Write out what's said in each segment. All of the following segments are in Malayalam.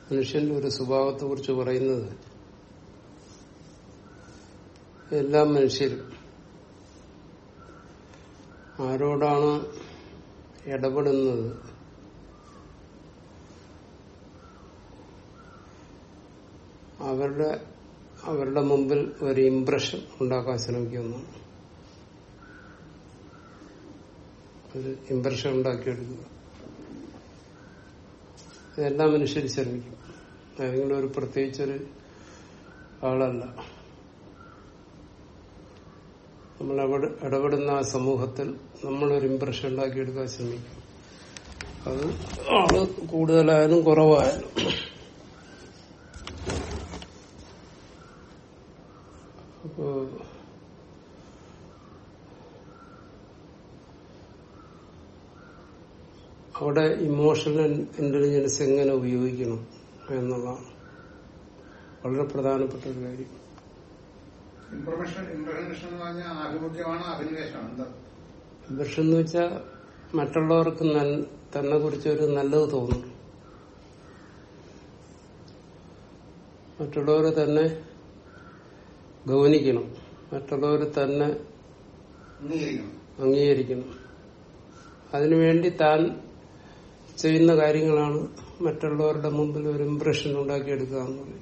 മനുഷ്യന്റെ ഒരു സ്വഭാവത്തെ കുറിച്ച് പറയുന്നത് എല്ലാ മനുഷ്യരും ആരോടാണ് ഇടപെടുന്നത് അവരുടെ അവരുടെ മുമ്പിൽ ഒരു ഇംപ്രഷൻ ഉണ്ടാക്കാൻ ശ്രമിക്കുന്നതാണ് ഒരു ഇംപ്രഷൻ ഉണ്ടാക്കിയെടുക്കുക ഇതെല്ലാം മനുഷ്യർ ശ്രമിക്കും ഏതെങ്കിലും ഒരു പ്രത്യേകിച്ചൊരു ആളല്ല നമ്മൾ അവിടെ ഇടപെടുന്ന ആ സമൂഹത്തിൽ നമ്മളൊരു ഇംപ്രഷൻ ഉണ്ടാക്കിയെടുക്കാൻ ശ്രമിക്കും അത് ആള് കൂടുതലായാലും കുറവായാലും അപ്പോ അവിടെ ഇമോഷണൽ ഇന്റലിജൻസ് എങ്ങനെ ഉപയോഗിക്കണം എന്നുള്ളതാണ് വളരെ പ്രധാനപ്പെട്ട ഒരു കാര്യം ഇൻഫർമേഷൻ ഇൻഫർമേഷൻ എന്ന് പറഞ്ഞാൽ ആഭിമുഖ്യമാണ് അഭിനിവേശമാണ് എന്താ ഇംപ്രഷൻ എന്ന് വെച്ചാൽ മറ്റുള്ളവർക്ക് നൽ- തന്നെ കുറിച്ച് ഒരു നല്ലത് തോന്നും മറ്റുള്ളവർ തന്നെ ഗൗനിക്കണം മറ്റുള്ളവർ തന്നെ അംഗീകരിക്കണം അംഗീകരിക്കണം അതിനുവേണ്ടി താൻ ചെയ്യുന്ന കാര്യങ്ങളാണ് മറ്റുള്ളവരുടെ മുമ്പിൽ ഒരു ഇംപ്രഷൻ ഉണ്ടാക്കിയെടുക്കുക എന്നുള്ളത്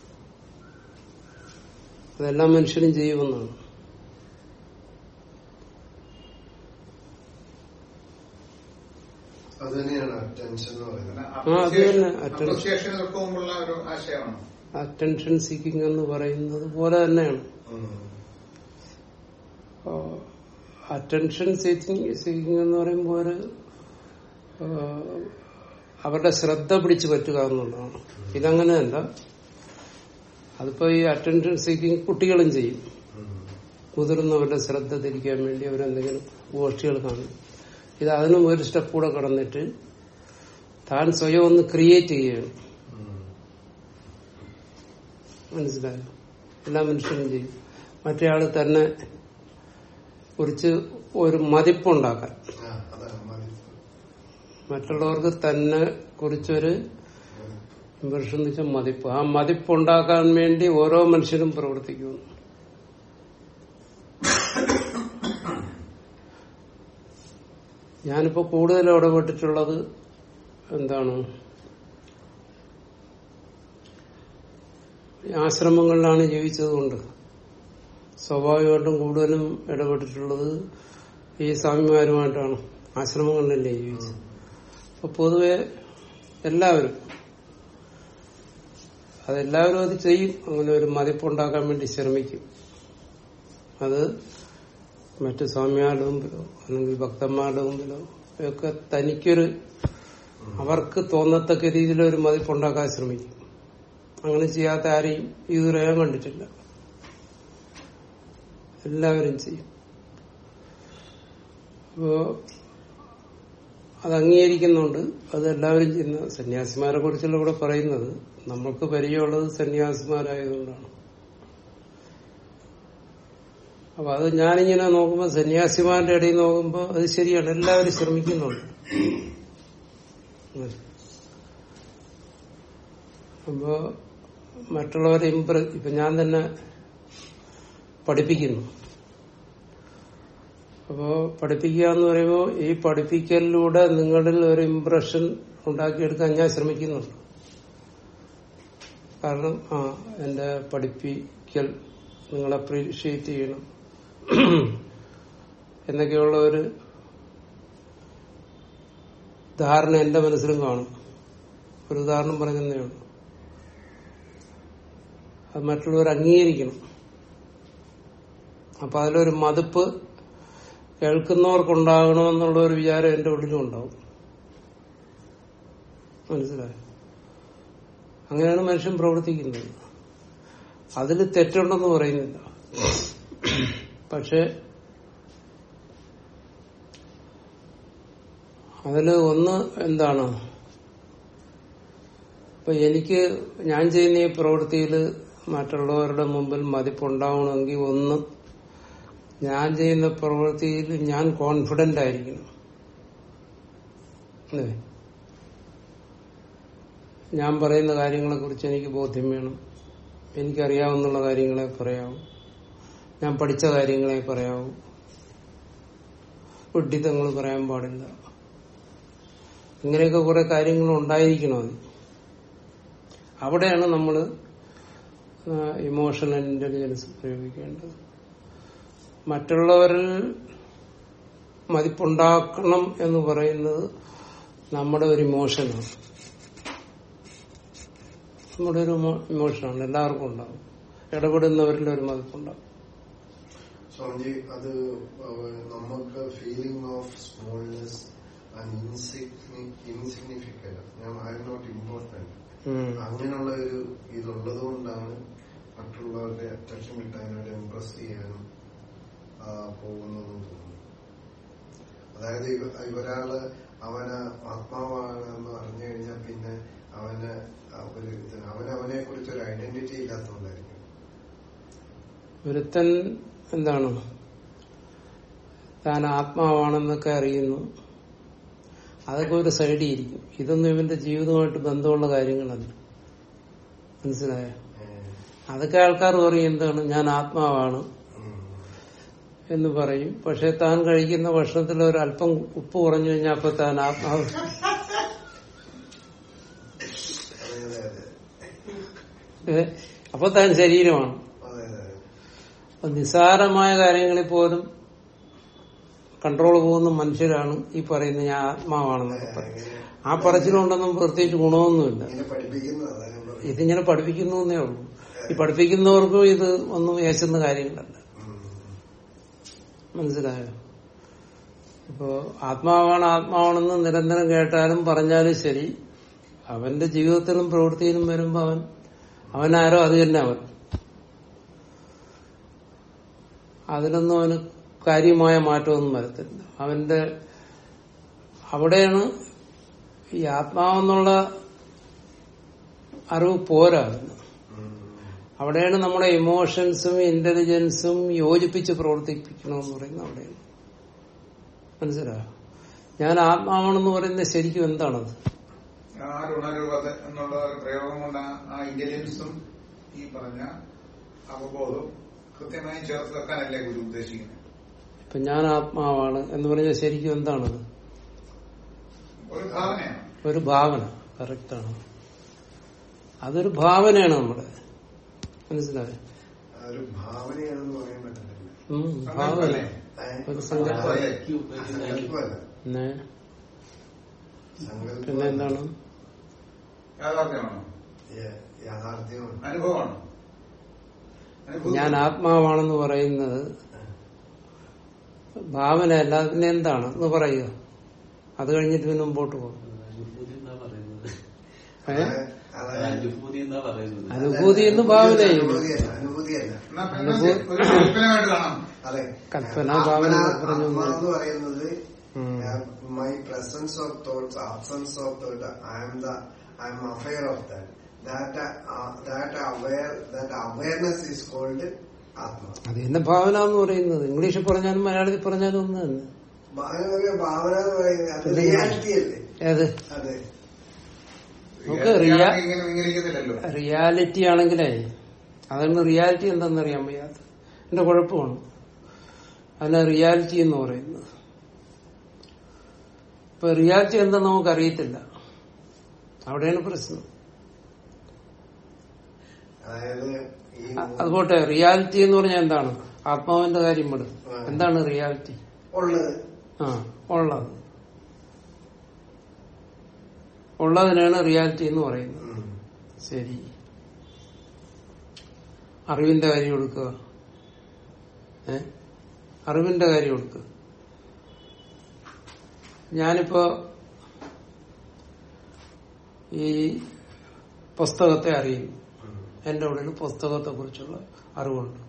അതെല്ലാം മനുഷ്യനും ചെയ്യുമെന്നാണ് അത് തന്നെയാണ് അറ്റൻഷൻ എന്ന് പറയുന്നത് ആ, അത് തന്നെ. Attention. അപ്രിസിയേഷൻ തൊട്ട് മുമ്പുള്ള ഒരു ആശയമാണ് അറ്റൻഷൻ സീക്കിംഗ് എന്ന് പറയുന്നത് പോലെ തന്നെയാണ് ഉം. അറ്റൻഷൻ സീക്കിംഗ് സീക്കിംഗ് എന്ന് പറയുമ്പോൾ ഒരു ആ, അവരുടെ ശ്രദ്ധ പിടിച്ചു പറ്റുക എന്നുള്ളതാണ് ഇതങ്ങനെയല്ല അതിപ്പോ ഈ അറ്റൻഷൻ സീക്കിംഗ് കുട്ടികളും ചെയ്യും ഉം. മുതിർന്നവരുടെ ശ്രദ്ധ തിരിക്കാൻ വേണ്ടി അവരെന്തെങ്കിലും ഗോഷ്ഠികൾ കാണും ഇത് അതിനും ഒരു സ്റ്റെപ്പ് കൂടെ കടന്നിട്ട് താൻ സ്വയം ഒന്ന് ക്രിയേറ്റ് ചെയ്യുകയാണ് ഉം. മനസ്സിലായോ എല്ലാ മനുഷ്യരും ചെയ്യും മറ്റേ ആള് തന്നെ കുറിച്ച് ഒരു മതിപ്പുണ്ടാക്കാൻ ആ, അതാണ് മതി. മറ്റുള്ളവർക്ക് തന്നെ കുറിച്ചൊരു ഇംപ്രഷൻ എന്ന് വെച്ചാൽ മതിപ്പ് ആ മതിപ്പുണ്ടാക്കാൻ വേണ്ടി ഓരോ മനുഷ്യരും പ്രവർത്തിക്കുന്നു ഞാനിപ്പോ കൂടുതൽ ഇടപെട്ടിട്ടുള്ളത് എന്താണ് ഈ ആശ്രമങ്ങളിലാണ് ജീവിച്ചതുകൊണ്ട് സ്വാഭാവികമായിട്ടും കൂടുതലും ഇടപെട്ടിട്ടുള്ളത് ഈ സ്വാമിമാരുമായിട്ടാണ് ആശ്രമങ്ങളിലല്ലേ ജീവിച്ചത് അപ്പൊ പൊതുവെ എല്ലാവരും അതെല്ലാവരും അത് ചെയ്യും അങ്ങനെ ഒരു മതിപ്പുണ്ടാക്കാൻ വേണ്ടി ശ്രമിക്കും അത് മറ്റു സ്വാമിമാരുടെ മുമ്പിലോ അല്ലെങ്കിൽ ഭക്തന്മാരുടെ മുമ്പിലോ ഒക്കെ തനിക്കൊരു അവർക്ക് തോന്നത്തക്ക രീതിയിൽ ഒരു മതിപ്പുണ്ടാക്കാൻ ശ്രമിക്കും അങ്ങനെ ചെയ്യാത്ത ആരെയും ഇതുവരെ ഞാൻ കണ്ടിട്ടില്ല എല്ലാവരും ചെയ്യും അപ്പോ അത് അംഗീകരിക്കുന്നുണ്ട് അത് എല്ലാവരും ചെയ്യുന്ന സന്യാസിമാരെ കുറിച്ചുള്ള ഇവിടെ പറയുന്നത് നമ്മൾക്ക് പരിചയമുള്ളത് സന്യാസിമാരായതുകൊണ്ടാണ് അപ്പൊ അത് ഞാനിങ്ങനെ നോക്കുമ്പോ സന്യാസിമാരുടെ ഇടയിൽ നോക്കുമ്പോ അത് ശരിയാണ് എല്ലാവരും ശ്രമിക്കുന്നുണ്ട് ഉം. അപ്പോ മറ്റുള്ളവരെ ഇമ്പ്ര ഇപ്പൊ ഞാൻ തന്നെ പഠിപ്പിക്കുന്നു അപ്പോ പഠിപ്പിക്കുക എന്ന് പറയുമ്പോൾ ഈ പഠിപ്പിക്കലിലൂടെ നിങ്ങളിൽ ഒരു ഇംപ്രഷൻ ഉണ്ടാക്കിയെടുക്കാൻ ഞാൻ ശ്രമിക്കുന്നുണ്ട് കാരണം ആ എന്റെ പഠിപ്പിക്കൽ നിങ്ങൾ അപ്രീഷിയേറ്റ് ചെയ്യണം എന്നൊക്കെയുള്ള ഒരു ധാരണ എന്റെ മനസ്സിലും കാണും ഒരു ഉദാഹരണം പറഞ്ഞതേ ഉള്ളൂ അത് മറ്റുള്ളവർ അംഗീകരിക്കണം അപ്പൊ അതിലൊരു മതിപ്പ് കേൾക്കുന്നവർക്കുണ്ടാകണമെന്നുള്ള ഒരു വിചാരം എന്റെ ഉള്ളിലും ഉണ്ടാവും മനസ്സിലായോ അങ്ങനെയാണ് മനുഷ്യൻ പ്രവർത്തിക്കുന്നത് അതിൽ തെറ്റുണ്ടെന്ന് പറയുന്നില്ല പക്ഷെ അതില് ഒന്ന് എന്താണ് ഇപ്പൊ എനിക്ക് ഞാൻ ചെയ്യുന്ന ഈ പ്രവൃത്തിയിൽ മറ്റുള്ളവരുടെ മുമ്പിൽ മതിപ്പുണ്ടാവണമെങ്കിൽ ഒന്ന് ഞാൻ ചെയ്യുന്ന പ്രവൃത്തിയിൽ ഞാൻ കോൺഫിഡന്റ് ആയിരിക്കണം അല്ലേ ഞാൻ പറയുന്ന കാര്യങ്ങളെ കുറിച്ച് എനിക്ക് ബോധ്യം വേണം എനിക്കറിയാവുന്നുള്ള കാര്യങ്ങളെ പറയാവൂ ഞാൻ പഠിച്ച കാര്യങ്ങളെ പറയാവൂ വിഡ്ഢിത്തങ്ങൾ പറയാൻ പാടില്ല ഇങ്ങനെയൊക്കെ കുറെ കാര്യങ്ങൾ ഉണ്ടായിരിക്കണമെന്ന് അവിടെയാണ് നമ്മൾ ഇമോഷണൽ ഇന്റലിജൻസ് പ്രയോഗിക്കേണ്ടത് മറ്റുള്ളവരിൽ മതിപ്പുണ്ടാക്കണം എന്ന് പറയുന്നത് നമ്മുടെ ഒരു ഇമോഷനാണ് നമ്മുടെ ഒരു ഇമോഷനാണ് എല്ലാവർക്കും ഉണ്ടാവും ഇടപെടുന്നവരിൽ ഒരു മതിപ്പുണ്ടാവും സ്വാമിജി അത് നമുക്ക് ഫീലിംഗ് ഓഫ് സ്മോൾനെസ് ഇൻസിഗ്നിഫിക്കന്റ് ഞാൻ ഐ നോട്ട് ഇമ്പോർട്ടന്റ് ഉം. അങ്ങനെയുള്ള ഒരു ഇതുള്ളത് കൊണ്ടാണ് മറ്റുള്ളവരുടെ അറ്റൻഷൻ കിട്ടാനും ഇംപ്രസ് ചെയ്യാനും ആ, പോകുന്നതെന്ന് തോന്നുന്നു അതായത് ഇവ- ഇവരാള് അവന് ആത്മാവാണെന്ന് അറിഞ്ഞു കഴിഞ്ഞാൽ പിന്നെ അവന് ആ ഒരു ഇത് അവന് അവനെ കുറിച്ച് ഒരു ഐഡന്റിറ്റി ഇല്ലാത്തതുകൊണ്ടായിരിക്കും ഒരുത്തൻ എന്താണ് താൻ ആത്മാവാണെന്നൊക്കെ അറിയുന്നു അതൊക്കെ ഒരു സൈഡിൽ ഇരിക്കും ഇതൊന്നും ഇവന്റെ ജീവിതമായിട്ട് ബന്ധമുള്ള കാര്യങ്ങളല്ല മനസ്സിലായോ ഏഹ്, അതൊക്കെ ആൾക്കാർ പറയും എന്താണ് ഞാൻ ആത്മാവാണ് ഉം. എന്ന് പറയും പക്ഷെ താൻ കഴിക്കുന്ന ഭക്ഷണത്തിൽ ഒരു അല്പം ഉപ്പ് കുറഞ്ഞു കഴിഞ്ഞാൽ അപ്പൊ താൻ ആത്മാവ് അതെ അതെ അതെ ഏ, അപ്പൊ താൻ ശരീരമാണ് അതെ അതെ അപ്പൊ നിസ്സാരമായ കാര്യങ്ങളിൽ പോലും കൺട്രോൾ പോകുന്ന മനുഷ്യരാണ് ഈ പറയുന്ന ഞാൻ ആത്മാവാണെന്നൊക്കെ പറയും ഇങ്ങനെ ആ പറച്ചിലുകൊണ്ടൊന്നും പ്രത്യേകിച്ച് ഗുണമൊന്നുമില്ല ഇങ്ങനെ പഠിപ്പിക്കുന്നത് അതാ ഞാൻ പറയുന്നത് ഇതിങ്ങനെ പഠിപ്പിക്കുന്നേ ഉള്ളൂ ഈ പഠിപ്പിക്കുന്നവർക്കും ഇത് ഒന്നും യേശുന്ന കാര്യങ്ങളല്ല ഉം. മനസ്സിലായോ ഇപ്പോ ആത്മാവാണ് ആത്മാവാണെന്ന് നിരന്തരം കേട്ടാലും പറഞ്ഞാലും ശരി അവന്റെ ജീവിതത്തിലും പ്രവൃത്തിയിലും വരുമ്പോ അവൻ അവനാരോ അത് തന്നെ അവൻ അതിലൊന്നും അവന് കാര്യമായ മാറ്റമൊന്നും വരത്തില്ല അവന്റെ അവിടെയാണ് ഈ ആത്മാവെന്നുള്ള അറിവ് പോരാ അതിന്. ഉം. അവിടെയാണ് നമ്മുടെ ഇമോഷൻസും ഇന്റലിജൻസും യോജിപ്പിച്ച് പ്രവർത്തിപ്പിക്കണമെന്ന് പറയുന്നത് അവിടെയാണ് മനസ്സിലായോ ഞാൻ ആത്മാവാണെന്ന് പറയുന്നത് ശരിക്കും എന്താണത് ആ ഋണരൂപത എന്നുള്ള ഒരു പ്രയോഗം കൊണ്ട് ആ- ആ ഇന്റലിജൻസും ഈ പറഞ്ഞ അവബോധവും കൃത്യമായി ചേർത്ത് വെക്കാനല്ലേ ഗുരു ഉദ്ദേശിക്കുന്നത് ഇപ്പൊ ഞാൻ ആത്മാവാണ് എന്ന് പറഞ്ഞാൽ ശരിക്കും എന്താണത് ഒരു ഭാവനയാണ് ഒരു ഭാവന കറക്റ്റാണ് അതൊരു ഭാവനയാണ് നമ്മുടെ മനസ്സിലായോ ആ ഒരു ഭാവനയാണെന്ന് പറയാൻ പറ്റുന്നില്ല ഉം, ഭാവന സങ്കല്പമല്ലേ? ഏഹ്? ഒരു സങ്കല്പം അതെ. സങ്കല്പമല്ല പിന്നെ സങ്കല്പം പിന്നെ എന്താണ് യാഥാർത്ഥ്യമാണോ യ- യാഥാർത്ഥ്യമാണ് അനുഭവമാണോ അനുഭവം ഞാൻ ആത്മാവാണെന്ന് പറയുന്നത് ഭാവനയല്ല പിന്നെ എന്താണ് എന്ന് പറയുക അത് കഴിഞ്ഞിട്ട് പിന്നെ മുമ്പോട്ട് പോകും അനുഭൂതി എന്നാ പറയുന്നത് ഏ? അതായത് അനുഭൂതി എന്നാ പറയുന്നത് അനുഭൂതി എന്ന് ഭാവന ചെയ്യും അനുഭൂതിയല്ല അനുഭൂതിയല്ല എന്നാ പിന്നെ ഒരു കൽപ്പനയായിട്ട് കാണാം അതെ കൽപ്പന, ആത്മന- ഭാവന പറഞ്ഞു ആത്മാ എന്ന് പറയുന്നത് ഉം. My presence of thoughts absence of thought I am the I am aware of that that that aware that awareness is called ആത്മ അത് തന്നെ ഭാവന എന്ന് പറയുന്നത് ഇംഗ്ലീഷിൽ പറഞ്ഞാലും മലയാളത്തിൽ പറഞ്ഞാലും ഒന്ന് തന്നെ ഭാവന ഭാവന എന്ന് പറയുന്നത് അത് അതെ. റിയാലിറ്റി അല്ലേ ഏത് അതെ നമുക്ക് റിയാ ഇങ്ങനെ വിങ്ങലിക്കത്തില്ലല്ലോ റിയാലിറ്റി ആണെങ്കിലേ അതാണ് റിയാലിറ്റി എന്താണെന്നറിയാൻ വയ്യാത്ത എന്റെ കുഴപ്പമാണ് അതിനെ റിയാലിറ്റി എന്ന് പറയുന്നത് ഇപ്പൊ റിയാലിറ്റി എന്താന്ന് നമുക്ക് അറിയത്തില്ല അവിടെയാണ് പ്രശ്നം അതായത് ഈ അ- അതുപോട്ടെ റിയാലിറ്റി എന്ന് പറഞ്ഞാൽ എന്താണ് ആത്മാവിന്റെ കാര്യം വിടും എന്താണ് റിയാലിറ്റി ഉള്ളത് ആ ഉള്ളത് ഉള്ളതിനാണ് റിയാലിറ്റി എന്ന് പറയുന്നത് ഉം. ശരി അറിവിന്റെ കാര്യം എടുക്കുക ഏ അറിവിന്റെ കാര്യം എടുക്കുക ഞാനിപ്പോ ഈ പുസ്തകത്തെ അറിയുന്നു ഉം. എന്റെ ഉള്ളിൽ പുസ്തകത്തെ കുറിച്ചുള്ള അറിവുണ്ട്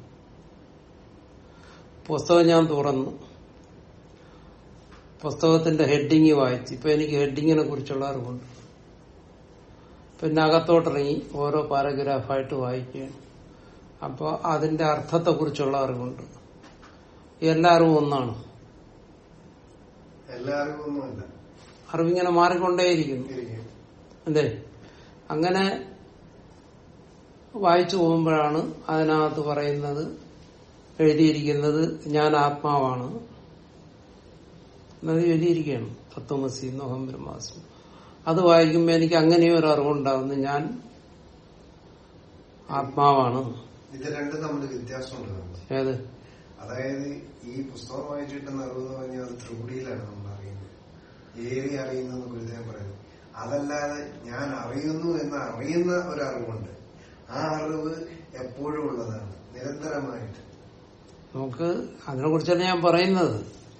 പുസ്തകം ഞാൻ തുറന്നു പുസ്തകത്തിന്റെ ഹെഡിങ് വായിച്ചു ഇപ്പൊ എനിക്ക് ഹെഡിങ്ങിനെ കുറിച്ചുള്ള അറിവുണ്ട് പിന്നെ അകത്തോട്ടിറങ്ങി ഓരോ പാരഗ്രാഫായിട്ട് വായിക്കുകയാണ് അപ്പോൾ അതിന്റെ അർത്ഥത്തെ കുറിച്ചുള്ള അറിവുണ്ട് എല്ലാ അറിവും ഒന്നാണ് എല്ലാവർക്കും ഒന്നുമല്ല അറിവിങ്ങനെ മാറിക്കൊണ്ടേയിരിക്കുന്നു ഇരിക്കും. അല്ലേ അങ്ങനെ വായിച്ചു പോകുമ്പോഴാണ് അതിനകത്ത് പറയുന്നത് എഴുതിയിരിക്കുന്നത് ഞാൻ ആത്മാവാണ് എന്നത് എഴുതിയിരിക്കുകയാണ് തത്വമസി നോഹം ബ്രഹ്മാസ്മി അത് വായിക്കുമ്പോൾ എനിക്ക് അങ്ങനെയും ഒരു അറിവുണ്ടാകുന്നു ഞാൻ ആത്മാവാണ് ഇത് രണ്ടും തമ്മിൽ വ്യത്യാസമുണ്ട് നമുക്ക്. ഏത് അതായത് ഈ പുസ്തകം വായിച്ച് കിട്ടുന്ന അറിവ് എന്ന് പറഞ്ഞാൽ അത് ത്രിപുടിയിലാണ് നമ്മൾ അറിയുന്നത് ഏറി അറിയുന്നു ഗുരുദേവൻ പറയുന്നു അതല്ലാതെ ഞാൻ അറിയുന്നു എന്ന് അറിയുന്ന ഒരു അറിവുണ്ട് ആ അറിവ് എപ്പോഴും ഉള്ളതാണ് നിരന്തരമായിട്ട് നമുക്ക് അതിനെ കുറിച്ചല്ല ഞാൻ പറയുന്നത്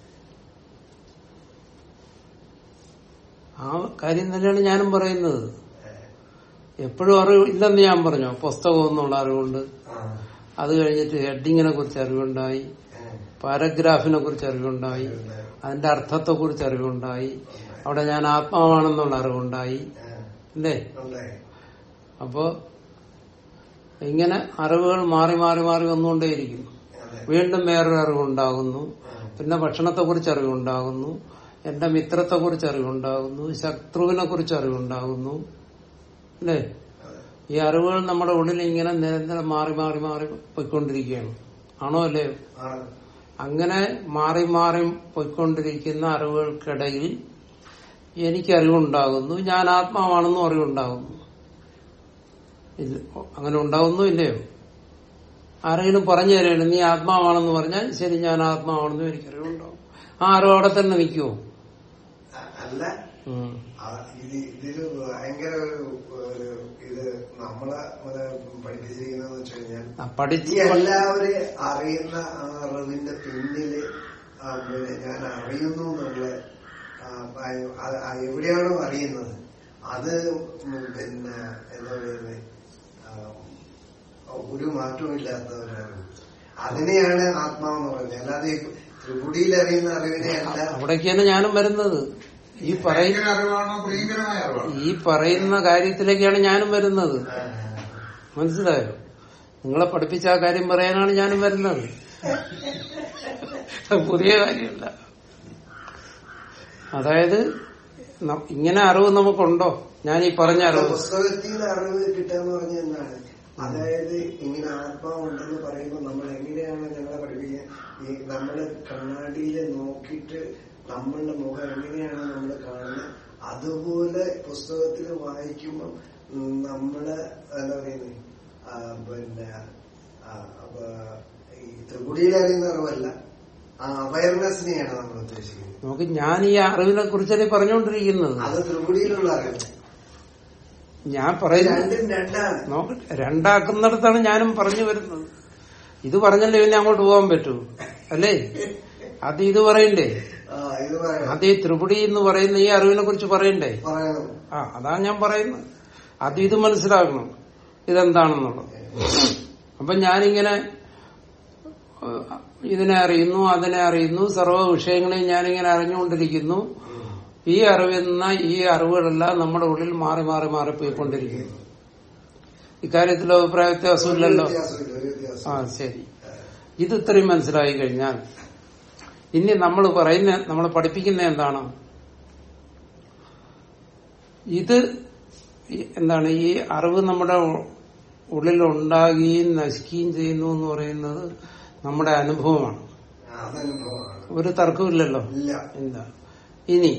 ആ കാര്യം തന്നെയാണ് ഞാനും പറയുന്നത് എപ്പോഴും അറിവ് ഇല്ലെന്ന് ഞാൻ പറഞ്ഞു പുസ്തകം എന്നുള്ള അറിവുണ്ട് ആ, അത് കഴിഞ്ഞിട്ട് ഹെഡിങ്ങിനെ കുറിച്ച് അറിവുണ്ടായി ഏ, പാരഗ്രാഫിനെ കുറിച്ച് അറിവുണ്ടായി അതിന്റെ അർത്ഥത്തെ കുറിച്ച് അറിവുണ്ടായി അവിടെ ഞാൻ ആത്മാവാണെന്നുള്ള അറിവുണ്ടായി ഏ, അല്ലേ ഉണ്ടായി. അപ്പോ ഇങ്ങനെ അറിവുകൾ മാറി മാറി മാറി വന്നുകൊണ്ടേയിരിക്കുന്നു അതെ. വീണ്ടും വേറൊരു അറിവുണ്ടാകുന്നു ആ, പിന്നെ ഭക്ഷണത്തെ കുറിച്ച് അറിവുണ്ടാകുന്നു എന്റെ മിത്രത്തെ കുറിച്ച് അറിവുണ്ടാകുന്നു ശത്രുവിനെ കുറിച്ച് അറിവുണ്ടാകുന്നു അല്ലേ അതെ. ഈ അറിവുകൾ നമ്മുടെ ഉള്ളിൽ ഇങ്ങനെ നിരന്തരം മാറി മാറി മാറി പോയിക്കൊണ്ടിരിക്കുകയാണ് ആണോ അല്ലേ ആണ്. അങ്ങനെ മാറി മാറി പോയിക്കൊണ്ടിരിക്കുന്ന അറിവുകൾക്കിടയിൽ എനിക്ക് അറിവുണ്ടാകുന്നു ഞാൻ ആത്മാവാണെന്നും അറിവുണ്ടാകുന്നു ഇല്ല അങ്ങനെ ഉണ്ടാകുന്നു ഇല്ലയോ ആരെങ്കിലും പറഞ്ഞു തരണം നീ ആത്മാവാണെന്ന് പറഞ്ഞാൽ ശരി ഞാൻ ആത്മാവാണെന്നും എനിക്ക് അറിവുണ്ടാവും ആ അറിവ് അവിടെ തന്നെ നിൽക്കുമോ അ- അല്ല ഉം. ആ, ഇത് ഇതില് ഭയങ്കര ഒരു ഒരു ഇത് നമ്മളെ ഇവിടെ പഠിപ്പിച്ചിരിക്കുന്നതെന്ന് വെച്ച് കഴിഞ്ഞാൽ ആ ഈ പഠിച്ച് എല്ലാവരും അറിയുന്ന ആ അറിവിന്റെ പിന്നില് ആ, പിന്നെ ഞാൻ അറിയുന്നു എന്നുള്ള ആ, ആ- ആ- ആ എവിടെയാണോ അറിയുന്നത് അത് ഉം പിന്നെ എന്താ പറയുന്നത് ആ, ഒരു മാറ്റവും ഇല്ലാത്ത ഒരറിവ് അതിനെയാണ് ആത്മാവെന്ന് പറയുന്നത് അല്ലാതെ ഈ ത്രിപുടിയിൽ അറിയുന്ന അറിവിനെ അല്ല അവിടേക്കാണ് ഞാനും വരുന്നത് ഈ പറയുന്ന ഭയങ്കര അറിവാണോ പ്രിയങ്കരമായ അറിവാണോ ഈ പറയുന്ന കാര്യത്തിലേക്കാണ് ഞാനും വരുന്നത് ആ, മനസ്സിലായോ നിങ്ങളെ പഠിപ്പിച്ച ആ കാര്യം പറയാനാണ് ഞാനും വരുന്നത് അത് പുതിയ കാര്യമല്ല അതായത് ന- ഇങ്ങനെ അറിവ് നമുക്കുണ്ടോ ഞാൻ ഈ പറഞ്ഞ അറിവ് പുസ്തകത്തിൽ നിന്ന് അറിവ് കിട്ടാന്ന് പറഞ്ഞ എന്താണ് അതായത് ഇങ്ങനെ ആത്മാവുണ്ടെന്ന് പറയുമ്പോൾ നമ്മൾ എങ്ങനെയാണ് ഞങ്ങളെ പഠിപ്പിക്കുക ഈ നമ്മള് കണ്ണാടിയില് നോക്കിയിട്ട് നമ്മളുടെ മുഖം എങ്ങനെയാണ് നമ്മൾ കാണുന്നത് അതുപോലെ പുസ്തകത്തിൽ വായിക്കുമ്പോൾ നമ്മള് എന്താ പറയുന്നത് ആ, പിന്നെ ആ, അപ്പൊ ഈ ത്രിപുടിയിൽ അറിയുന്ന അറിവല്ല ആ അവയർനെസ്സിനെയാണ് നമ്മൾ ഉദ്ദേശിക്കുന്നത് നമുക്ക് ഞാൻ ഈ അറിവിനെ കുറിച്ചല്ലേ പറഞ്ഞുകൊണ്ടിരിക്കുന്നത് അത് ത്രിപുടിയിലുള്ള അറിവ് ഞാൻ പറയുന്നത് രണ്ടും രണ്ടാണ് നോക്ക് രണ്ടാക്കുന്നിടത്താണ് ഞാനും പറഞ്ഞു വരുന്നത് ഇത് പറഞ്ഞല്ലേ പിന്നെ അങ്ങോട്ട് പോകാൻ പറ്റൂ അല്ലേ അത് ഇത് പറയണ്ടേ ആ ഇത് പറയാം അത് ഈ ത്രിപുടി എന്ന് പറയുന്ന ഈ അറിവിനെ കുറിച്ച് പറയണ്ടേ പറയണം ആ അതാ ഞാൻ പറയുന്നത് അത് ഇത് മനസ്സിലാക്കണം ഇതെന്താണെന്നുള്ളത് അപ്പൊ ഞാനിങ്ങനെ ഏഹ്, ഇതിനെ അറിയുന്നു അതിനെ അറിയുന്നു സർവ്വ വിഷയങ്ങളെയും ഞാനിങ്ങനെ അറിഞ്ഞുകൊണ്ടിരിക്കുന്നു ഈ അറിവുന്ന ഈ അറിവുകളെല്ലാം നമ്മുടെ ഉള്ളിൽ മാറി മാറി മാറി പോയിക്കൊണ്ടിരിക്കുന്നു ഇക്കാര്യത്തിൽ അഭിപ്രായ വ്യത്യാസമില്ലല്ലോ ഒരു വ്യത്യാസമില്ല, ഒരു വ്യത്യാസം. ആ ശരി ഇത് ഇത്രയും മനസ്സിലായി കഴിഞ്ഞാൽ ഇനി നമ്മൾ പറയുന്ന നമ്മൾ പഠിപ്പിക്കുന്ന എന്താണ് ഇത് ഈ- എന്താണ് ഈ അറിവ് നമ്മുടെ ഉ- ഉള്ളിൽ ഉണ്ടാകുകയും നശിക്കുകയും ചെയ്യുന്നു എന്ന് പറയുന്നത് നമ്മുടെ അനുഭവമാണ് ആ, അതനുഭവമാണ് ഒരു തർക്കമില്ലല്ലോ ഇല്ല എന്താ ഇനി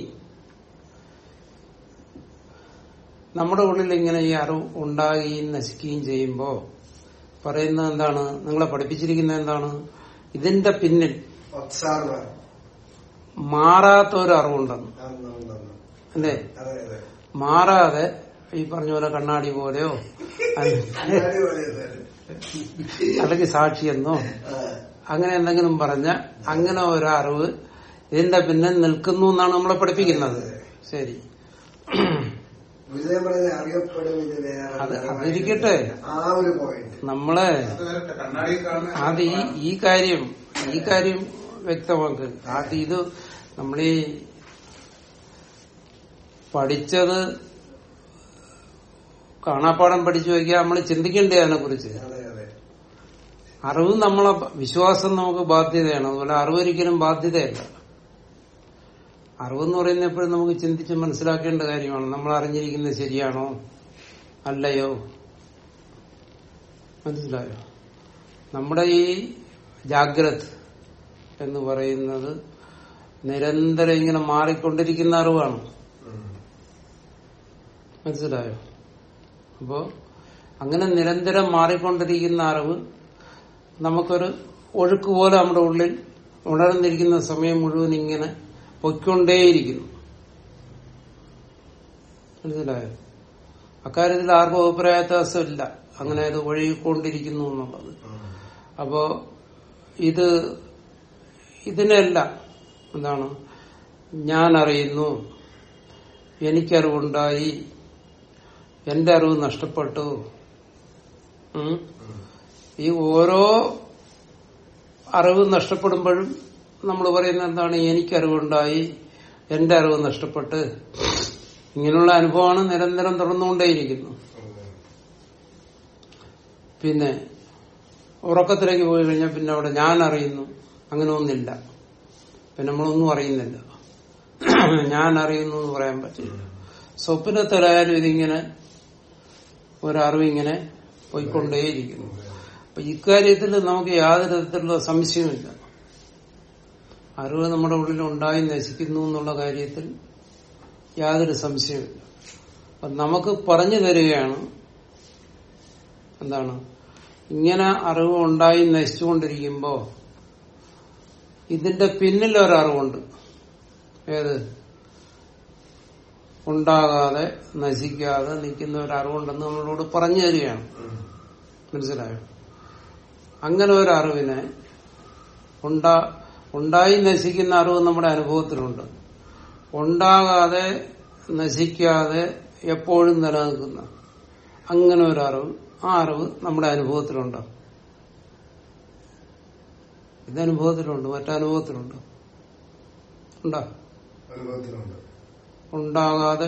നമ്മുടെ ഉള്ളിൽ ഇങ്ങനെ ഈ അറിവ് ഉണ്ടാകുകയും നശിക്കുകയും ചെയ്യുമ്പോ പറയുന്നത് എന്താണ് നിങ്ങളെ പഠിപ്പിച്ചിരിക്കുന്നത് എന്താണ് ഇതിന്റെ പിന്നിൽ ഒബ്സർവർ മാറാത്ത ഒരു അറിവുണ്ടെന്ന് അല്ലേ അതെ അതെ മാറാതെ ഈ പറഞ്ഞ പോലെ കണ്ണാടി പോലെയോ അല്ലെ- കണ്ണാടി പോലെ അതെ. അല്ലെങ്കിൽ സാക്ഷിയെന്നോ ആ, അങ്ങനെ എന്തെങ്കിലും പറഞ്ഞ അങ്ങനെ ഒരു അറിവ് ഇതിന്റെ പിന്നിൽ നിൽക്കുന്നു എന്നാണ് നമ്മളെ പഠിപ്പിക്കുന്നത് ശരി വിജയം പറയുന്നത് അറിയപ്പെടും ഇത് വേറെ അത് വേറെ അതിരിക്കട്ടെ. ആ ഒരു പോയിന്റ് നമ്മളെ അത് വരട്ടെ കണ്ണാടിയിൽ കാണുന്ന അത് ഈ ഈ കാര്യം ഈ കാര്യം വ്യക്തമാക്ക് അത് ഇത് നമ്മളീ പഠിച്ചത് കാണാപ്പാടം പഠിച്ചു വയ്ക്കുക നമ്മൾ ചിന്തിക്കണ്ടേ അതിനെ കുറിച്ച് അതെ അതെ അറിവ് നമ്മളെ വിശ്വാസം നമുക്ക് ബാധ്യതയാണ് അതുപോലെ അറിവൊരിക്കലും ബാധ്യതയല്ല അറിവെന്ന് പറയുന്നത് എപ്പോഴും നമുക്ക് ചിന്തിച്ച് മനസ്സിലാക്കേണ്ട കാര്യമാണ് നമ്മൾ അറിഞ്ഞിരിക്കുന്നത് ശരിയാണോ അല്ലയോ മനസ്സിലായോ നമ്മുടെ ഈ ജാഗ്രത് എന്ന് പറയുന്നത് നിരന്തരം ഇങ്ങനെ മാറിക്കൊണ്ടിരിക്കുന്ന അറിവാണ് ഉം. മനസ്സിലായോ അപ്പോ അങ്ങനെ നിരന്തരം മാറിക്കൊണ്ടിരിക്കുന്ന അറിവ് നമുക്കൊരു ഒഴുക്ക് പോലെ നമ്മുടെ ഉള്ളിൽ ഉണർന്നിരിക്കുന്ന സമയം മുഴുവൻ ഇങ്ങനെ പൊയ്ക്കൊണ്ടേയിരിക്കുന്നു മനസ്സിലായോ അക്കാര്യത്തിൽ ആർക്കും അഭിപ്രായ വ്യത്യാസമില്ല അങ്ങനെ അത് ഒഴുകിക്കൊണ്ടിരിക്കുന്നു എന്നുള്ളത് ഉം. അപ്പോ ഇത് ഇതിനെല്ലാം എന്താണ് ഞാൻ അറിയുന്നു എനിക്കറിവുണ്ടായി എന്റെ അറിവ് നഷ്ടപ്പെട്ടു ഉം. ഈ ഓരോ അറിവ് നഷ്ടപ്പെടുമ്പോഴും നമ്മൾ പറയുന്നത് എന്താണ് എനിക്കറിവുണ്ടായി എന്റെ അറിവ് നഷ്ടപ്പെട്ട് ഇങ്ങനെയുള്ള അനുഭവമാണ് നിരന്തരം തുടർന്നുകൊണ്ടേയിരിക്കുന്നു പിന്നെ ഉറക്കത്തിലേക്ക് പോയി കഴിഞ്ഞാൽ പിന്നെ അവിടെ ഞാൻ അറിയുന്നു അങ്ങനെ ഒന്നില്ല പിന്നെ നമ്മളൊന്നും അറിയുന്നില്ല ഞാൻ അറിയുന്നു എന്ന് പറയാൻ പറ്റില്ല സ്വപ്നത്തിലായാലും ഇതിങ്ങനെ ഒരറിവ് ഇങ്ങനെ പോയിക്കൊണ്ടേയിരിക്കുന്നു അപ്പൊ ഇക്കാര്യത്തിൽ നമുക്ക് യാതൊരു തരത്തിലുള്ള സംശയമില്ല അറിവ് നമ്മുടെ ഉള്ളിൽ ഉണ്ടായി നശിക്കുന്നു എന്നുള്ള കാര്യത്തിൽ യാതൊരു സംശയമില്ല അപ്പൊ നമുക്ക് പറഞ്ഞു തരികയാണ് എന്താണ് ഇങ്ങനെ അറിവ് ഉണ്ടായി നശിച്ചുകൊണ്ടിരിക്കുമ്പോ ഇതിന്റെ പിന്നിൽ ഒരറിവുണ്ട് ഏത് ഉണ്ടാകാതെ നശിക്കാതെ നിൽക്കുന്ന ഒരു അറിവുണ്ടെന്ന് നമ്മളോട് പറഞ്ഞു തരികയാണ് ഉം. മനസ്സിലായോ അങ്ങനെ ഒരു അറിവിനെ ഉണ്ടാ ഉണ്ടായി നശിക്കുന്ന അറിവ് നമ്മുടെ അനുഭവത്തിലുണ്ട് ഉണ്ടാകാതെ നശിക്കാതെ എപ്പോഴും നിലനിൽക്കുന്ന അങ്ങനെ ഒരു അറിവ് ആ അറിവ് നമ്മുടെ അനുഭവത്തിലുണ്ട് ഇത് അനുഭവത്തിലുണ്ട് മറ്റനുഭവത്തിലുണ്ട് ഉണ്ടോ അനുഭവത്തിലുണ്ട് ഉണ്ടാകാതെ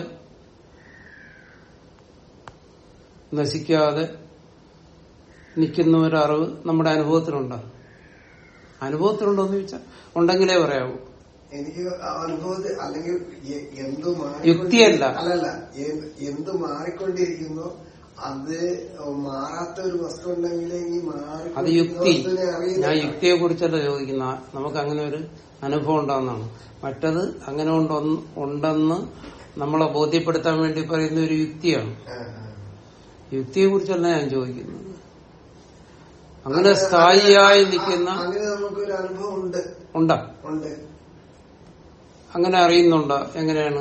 നശിക്കാതെ നിൽക്കുന്ന ഒരു അറിവ് നമ്മുടെ അനുഭവത്തിലുണ്ടോ അനുഭവത്തിലുണ്ടോ എന്ന് ചോദിച്ചാൽ ഉണ്ടെങ്കിലേ പറയാവൂ എനിക്ക് ആ അനുഭവത്തിൽ അല്ലെങ്കിൽ എ- എന്ത് യുക്തിയല്ല. അല്ലല്ല എന്ത് എന്ത് മാറിക്കൊണ്ടിരിക്കുന്നോ അത് മാറാത്ത ഒരു വസ്തു ഉണ്ടെങ്കിൽ ഈ അത് മാറിക്കൊണ്ടിരിക്കുന്ന യുക്തി വസ്തുവിനെ അറിയില്ല ഞാൻ യുക്തിയെ കുറിച്ചല്ല ചോദിക്കുന്ന നമുക്ക് അങ്ങനെ ഒരു അനുഭവം ഉണ്ടാകുന്നതാണ് മറ്റത് അങ്ങനെ ഉണ്ടൊന്ന് ഉണ്ടെന്ന് നമ്മളെ ബോധ്യപ്പെടുത്താൻ വേണ്ടി പറയുന്ന ഒരു യുക്തിയാണ് ആ, ആ. യുക്തിയെ കുറിച്ചല്ല ഞാൻ ചോദിക്കുന്നത് അങ്ങനെ സ്ഥായിയായി നിൽക്കുന്ന അങ്ങനെ നമുക്കൊരു അനുഭവം ഉണ്ട് ഉണ്ടാ ഉണ്ട് അങ്ങനെ അറിയുന്നുണ്ടോ എങ്ങനെയാണ്